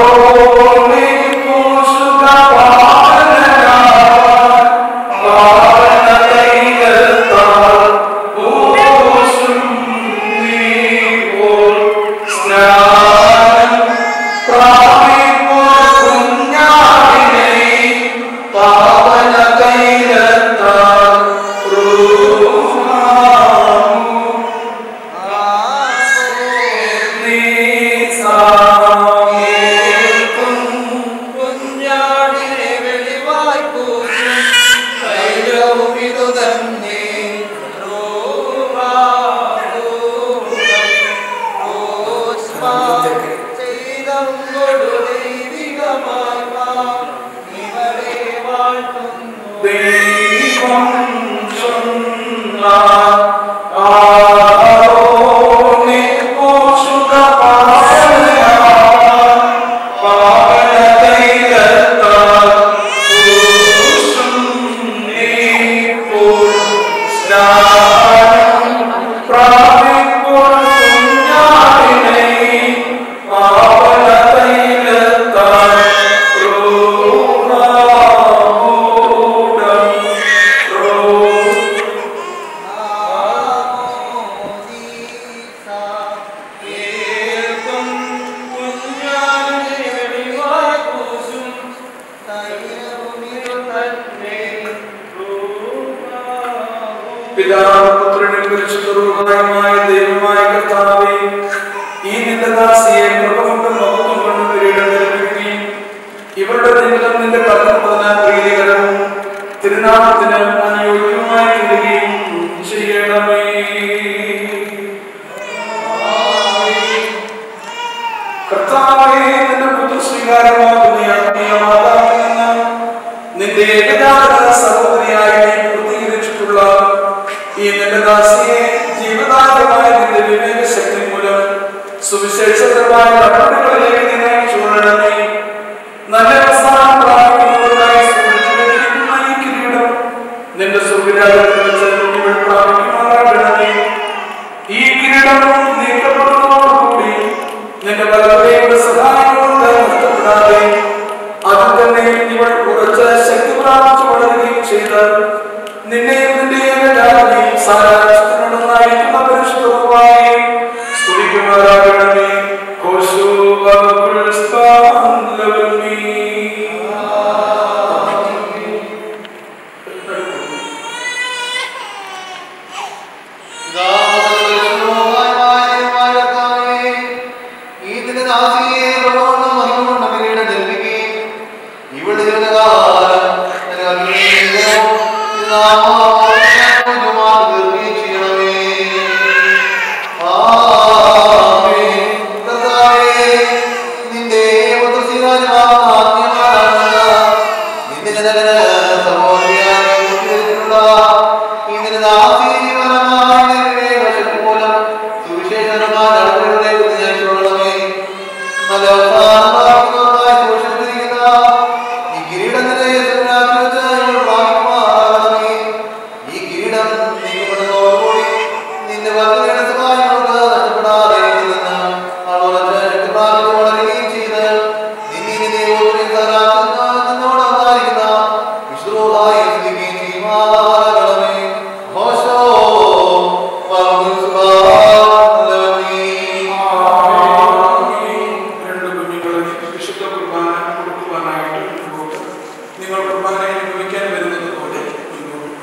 പൂശുക പാവനനാവാൻ പാവനതൈലത്താൽ പൂശും നീപ്പോൾ സ്നാനം പ്രാപിപ്പോൾ കുഞ്ഞാടിനെ പാവനതൈലത്താൽ റൂഹാമു നീ സാമേൽക്കും കുഞ്ഞാടിനെ വെളിവായി പൂശും തൈലവും ഇതു തന്നെ ദൈവം ചൊന്ന ആരോനെ പോഷുക പാവനനാവാൻ പാവനതൈലത്താൽ പൂശും നീപ്പോൾ സ്നാനം പ്രാപിപ്പോൾ കുഞ്ഞാടിനെ പാവനതൈലത്താൽ റൂഹാമൂഢം റൂ- കേൾക്കും കുഞ്ഞാടിനെ വെളിവായി പൂശും തൈലവും ഇതു തന്നെ റൂഹാമൂഢം പിതാവ് പുത്രനും പരിശുദ്ധമായ ദൈവമായ കർത്താവേ ഈ നിന്റെ ദാസിയെ പ്രഭമുണ്ടും മഹത്വം കൊണ്ട് കിരീടം ധരിപ്പിക്കുകയും ഇവരുടെ നിമിത്തം നിന്റെ കർത്തൃപദന പ്രീതികരവും തിരുനാമത്തിന് അനുയോജ്യവുമായി തീരുകയും ചെയ്യണമേ കർത്താവേ നിന്റെ പുത്ര സ്വീകാരമാകുന്ന ഈ ആത്മീയ മാതാവിൽ നിന്ന് നിന്റെ ഏകജാത സഹോദരിയായി നീ പൂർത്തീകരിച്ചിട്ടുള്ള ഈ നിന്റെ ദാസിയെ ജീവദായകമായ നിന്റെ വിവേക ശക്തി മൂലം സുവിശേഷപരമായ നടപടികളിലേക്ക് നീ നയിച്ചുകൊള്ളണമേ നല്ല അവസാനം പ്രാപിക്കുന്നവർക്കായി സൂക്ഷിച്ചിരിക്കുന്ന ഈ കിരീടം നിന്റെ സുഖരാജത്തിൽ വെച്ച് ഇവൾ പ്രാപിക്കുമാറാകണമേ ഈ കിരീടം നീക്കപ്പെടുന്നതോടുകൂടി നിന്റെ ബലതയുടെ സഹായം കൊണ്ട് നഷ്ടപ്പെടാതെ അത് തന്നെ ഇവൾ ഉറച്ച ശക്തി പ്രാപിച്ചു വളരുകയും ചെയ്ത് നിന്നെ നിന്റെ ഏകജാതിയും സാരാംശത്തിനൊന്നായിരിക്കുന്ന പരിശുദ്ധവുമായി സ്തുതിക്കുമാറാകണമേ ഘോഷോ രണ്ട് കുഞ്ഞുങ്ങളെ വിശുദ്ധ കുർബാന കൊടുക്കുവാനായിട്ട് മുൻപോട്ട് നിങ്ങൾ കുർബാനയിൽ ഉപയോഗിക്കാൻ വരുന്നത് പോലെ മുൻപോട്ട്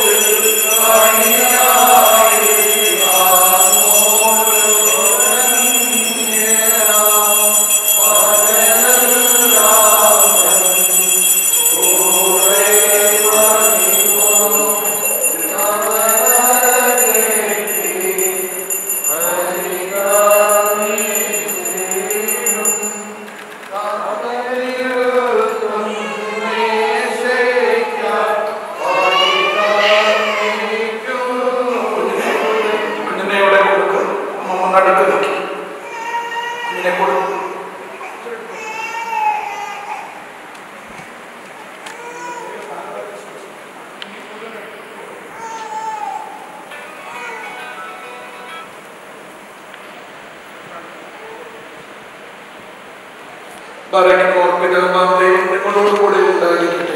ും നടുക്ക് നിൽക്കും ഇങ്ങനെ കൊടുക്കും പിതാവാം ദൈവം നിങ്ങളോട് കൂടെ ഉണ്ടായിരിക്കട്ടെ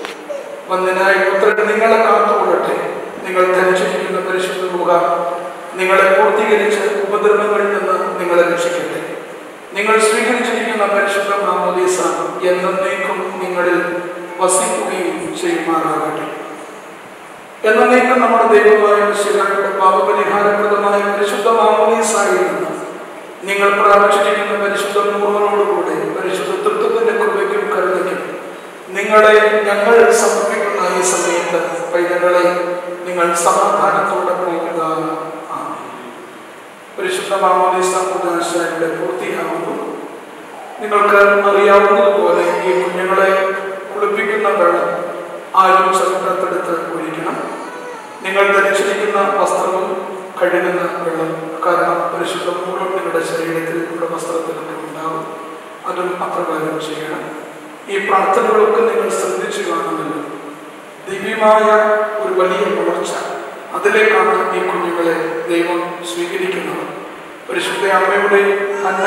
വന്ദനായ പുത്രൻ നിങ്ങളെ കാത്തുകൊള്ളട്ടെ നിങ്ങൾ ധരിച്ചിരിക്കുന്ന പരിശുദ്ധ മുഖ നിങ്ങളെ പൂർത്തീകരിച്ച് ഉപദ്രവങ്ങളിൽ നിന്ന് നിങ്ങളെ രക്ഷിക്കട്ടെ നിങ്ങൾ സ്വീകരിച്ചിരിക്കുന്ന പരിശുദ്ധ മാമോദീസ എന്നേക്കും നിങ്ങളിൽ വസിക്കുകയും ചെയ്യുമാറാകട്ടെ എന്നേക്കും നമ്മുടെ ദൈവമായ ശിവയുടെ പാപപരിഹാരപ്രദമായ പരിശുദ്ധ മാമോദീസായിൽ നിന്ന് നിങ്ങൾ പ്രാപിച്ചിരിക്കുന്ന പരിശുദ്ധ മുഴുവനോടുകൂടെ പരിശുദ്ധ തൃത്വത്തിന്റെ കൃപയ്ക്കും കരുണയ്ക്കും നിങ്ങളെ ഞങ്ങൾ സമർപ്പിക്കുന്ന ഈ സമയത്ത് പൈതങ്ങളെ നിങ്ങൾ സമാധാനത്തോടെ പോകുക ആമേൻ. പരിശുദ്ധ മാമോദീസ കുദാശയുടെ പൂർത്തിയാകുന്നു നിങ്ങൾക്ക് അറിയാവുന്നതുപോലെ ഈ കുഞ്ഞുങ്ങളെ കുളിപ്പിക്കുന്ന വെള്ളം ആരും ചരിത്രത്തെടുത്ത് ഒഴിക്കണം നിങ്ങൾ ധരിച്ചിരിക്കുന്ന വസ്ത്രവും കഴുകുന്ന വെള്ളം കാരണം പരിശുദ്ധ മൂലം നിങ്ങളുടെ ശരീരത്തിൽ നിങ്ങളുടെ വസ്ത്രത്തിലൊക്കെ ഉണ്ടാകും അതും അപ്രകാരം ചെയ്യണം ഈ പ്രാർത്ഥനകളൊക്കെ നിങ്ങൾ ശ്രദ്ധിച്ചു കാണുമല്ലോ ദിവ്യമായ ഒരു വലിയ വളർച്ച അതിലേക്കാണ് ഈ കുഞ്ഞുങ്ങളെ ദൈവം സ്വീകരിക്കുന്നത് പരിശുദ്ധ അമ്മയുടെ അന്ന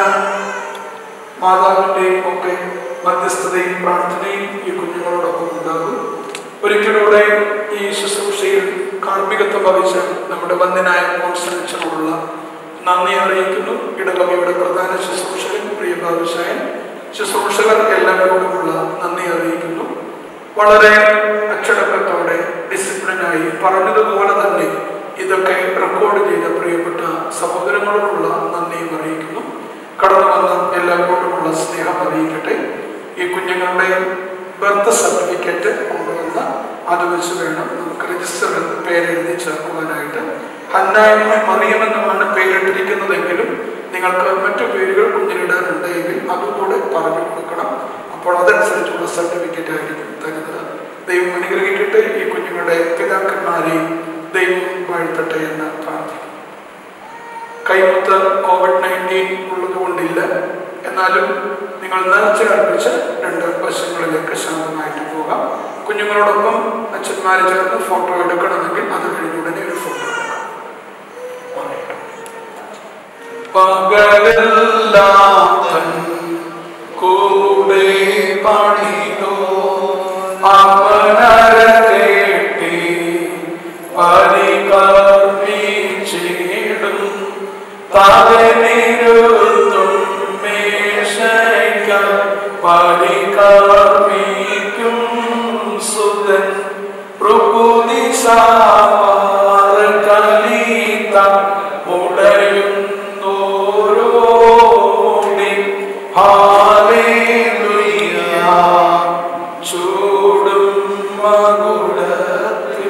മാതാവിൻ്റെയും ഒക്കെ മധ്യസ്ഥതയും പ്രാർത്ഥനയും ഈ കുഞ്ഞുങ്ങളോടൊപ്പം ഉണ്ടാകും ഒരിക്കലൂടെ ഈ ശുശ്രൂഷയിൽ കാർമ്മികത്വം വഹിച്ച നമ്മുടെ വന്ദനായ കോൺസ്റ്റൻസിനോടുള്ള നന്ദി അറിയിക്കുന്നു ഇടവകയുടെ പ്രധാന ശുശ്രൂഷകൻ പ്രിയ ബാബുശായൻ ശുശ്രൂഷകർ എല്ലാവരോടുമുള്ള നന്ദി അറിയിക്കുന്നു വളരെ അച്ചടക്കത്തോടെ ഡിസിപ്ലിനായി പറഞ്ഞതുപോലെ തന്നെ ഇതൊക്കെ റെക്കോർഡ് ചെയ്ത പ്രിയപ്പെട്ട സഹോദരങ്ങളോടുള്ള നന്ദിയും അറിയിക്കുന്നു കടന്നു വന്ന എല്ലാവരോടുമുള്ള സ്നേഹം അറിയിക്കട്ടെ ഈ കുഞ്ഞുങ്ങളുടെ ബർത്ത് സർട്ടിഫിക്കറ്റ് കൊണ്ടുവന്ന് അത് വെച്ച് വേണം നമുക്ക് രജിസ്റ്ററിൽ പേരെഴുതി ചേർക്കുവാനായിട്ട് ഹന്നായെന്നും മറിയമെന്നുമാണ് പേരിട്ടിരിക്കുന്നതെങ്കിലും നിങ്ങൾക്ക് മറ്റു പേരുകൾ കുഞ്ഞിനിടാനുണ്ട് എങ്കിൽ അതുകൂടെ പറഞ്ഞു കൊടുക്കണം അപ്പോൾ അതനുസരിച്ചുള്ള സർട്ടിഫിക്കറ്റ് ആയിരിക്കും തരുന്നത് ദൈവം അനുഗ്രഹിക്കട്ടെ ഈ കുഞ്ഞുങ്ങളുടെ പിതാക്കന്മാരെയും ദൈവം വാഴ്ത്തട്ടെ എന്ന് പ്രാർത്ഥിക്കുന്നു കൈമുത്ത് കോവിഡ് നയൻറ്റീൻ ഉള്ളതുകൊണ്ടില്ല എന്നാലും നിങ്ങൾ നേർച്ച അർപ്പിച്ച് രണ്ട് വശങ്ങളിലേക്ക് ശാന്തമായിട്ട് പോകാം കുഞ്ഞുങ്ങളോടൊപ്പം അച്ഛന്മാരെ ചേർന്ന് ഫോട്ടോ എടുക്കണമെങ്കിൽ അത് കഴിഞ്ഞ ഉടനെ ഒരു ഫോട്ടോ എടുക്കാം പകലെല്ലാം തൻ കൂടെ പണിതോ അവനര കേട്ടി പരികർമ്മിച്ചിടും തലനിരുത്തും മേശയ്ക്ക പരികർമ്മിക്കും സുതൻ പ്രകൃതി സാമാർ കലീത മുടയുന്നോരോടി ഹാലേലുയ്യ ചൂടും മകുടത്തിൽ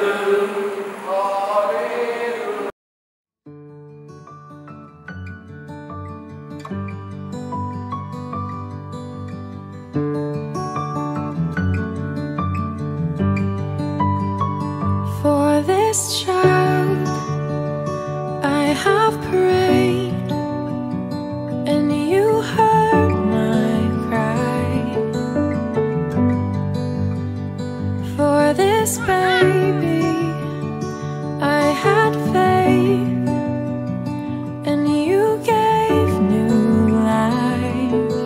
For this child, I have prayed, and you heard my cry. For this baby, I had faith, and you gave new life.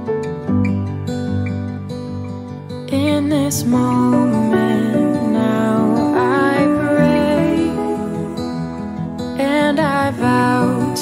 In this moment now I pray and I vow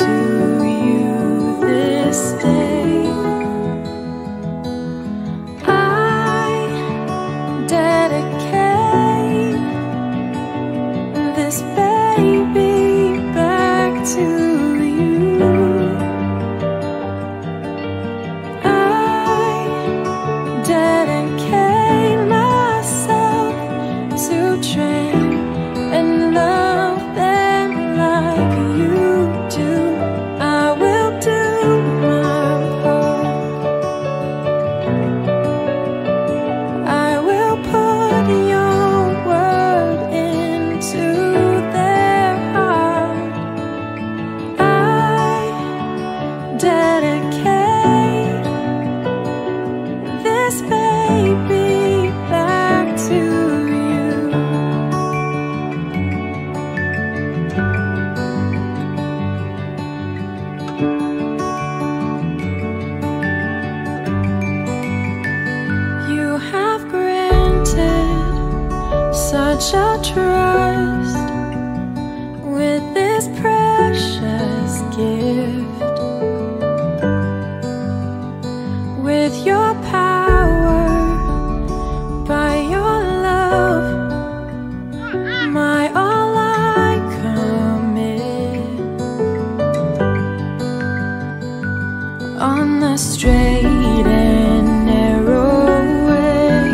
straight and narrow way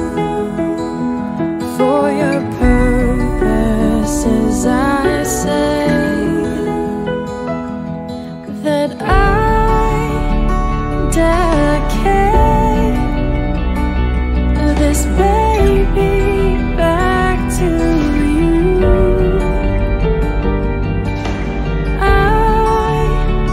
for your purposes. I say that I dedicate this baby back to you. I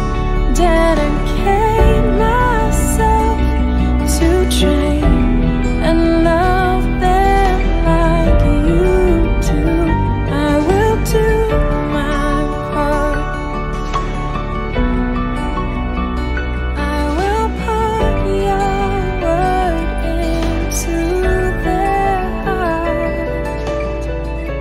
dedicate myself to train and love them like you do. I will do my part. I will put your word into their heart.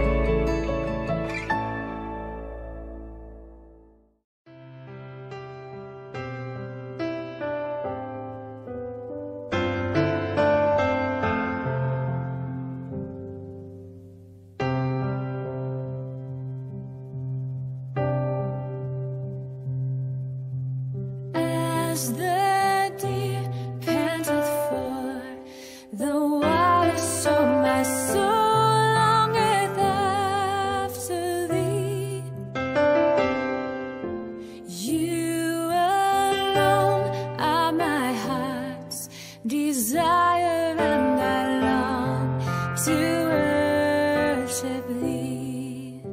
As the deer panteth for the water, so my soul longeth after thee. You alone are my heart's desire, and I long to worship thee.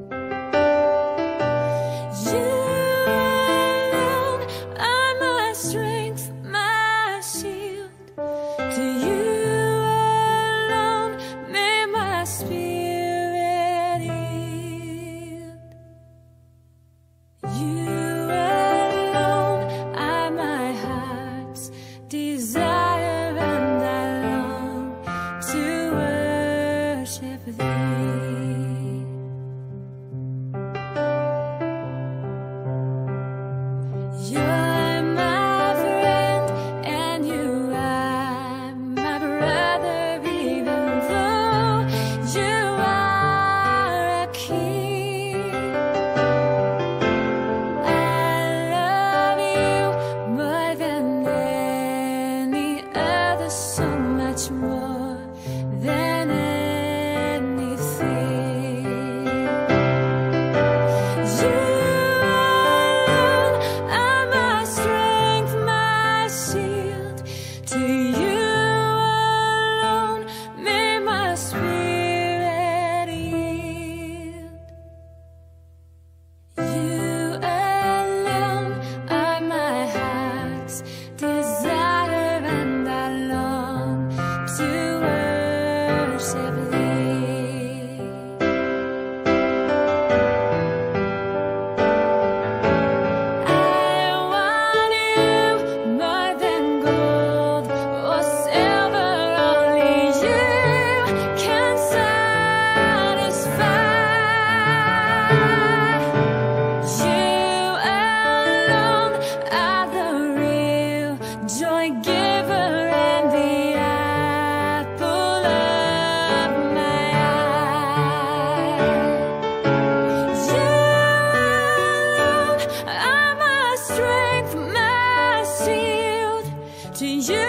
You alone are my strength, my shield. To you alone may my spirit yield. You alone are my heart's desire, and I long to worship thee. You're my friend, and you are my brother, even though you are a king. I love you more than any other, so much more than anything. You alone are my strength, my shield. To you alone may my spirit yield. You alone are my heart's desire, and I long to worship thee. I want you more than gold or silver. Only you can satisfy. You alone are the real joy giver and the apple of my eye. You alone are my strength, my shield. To you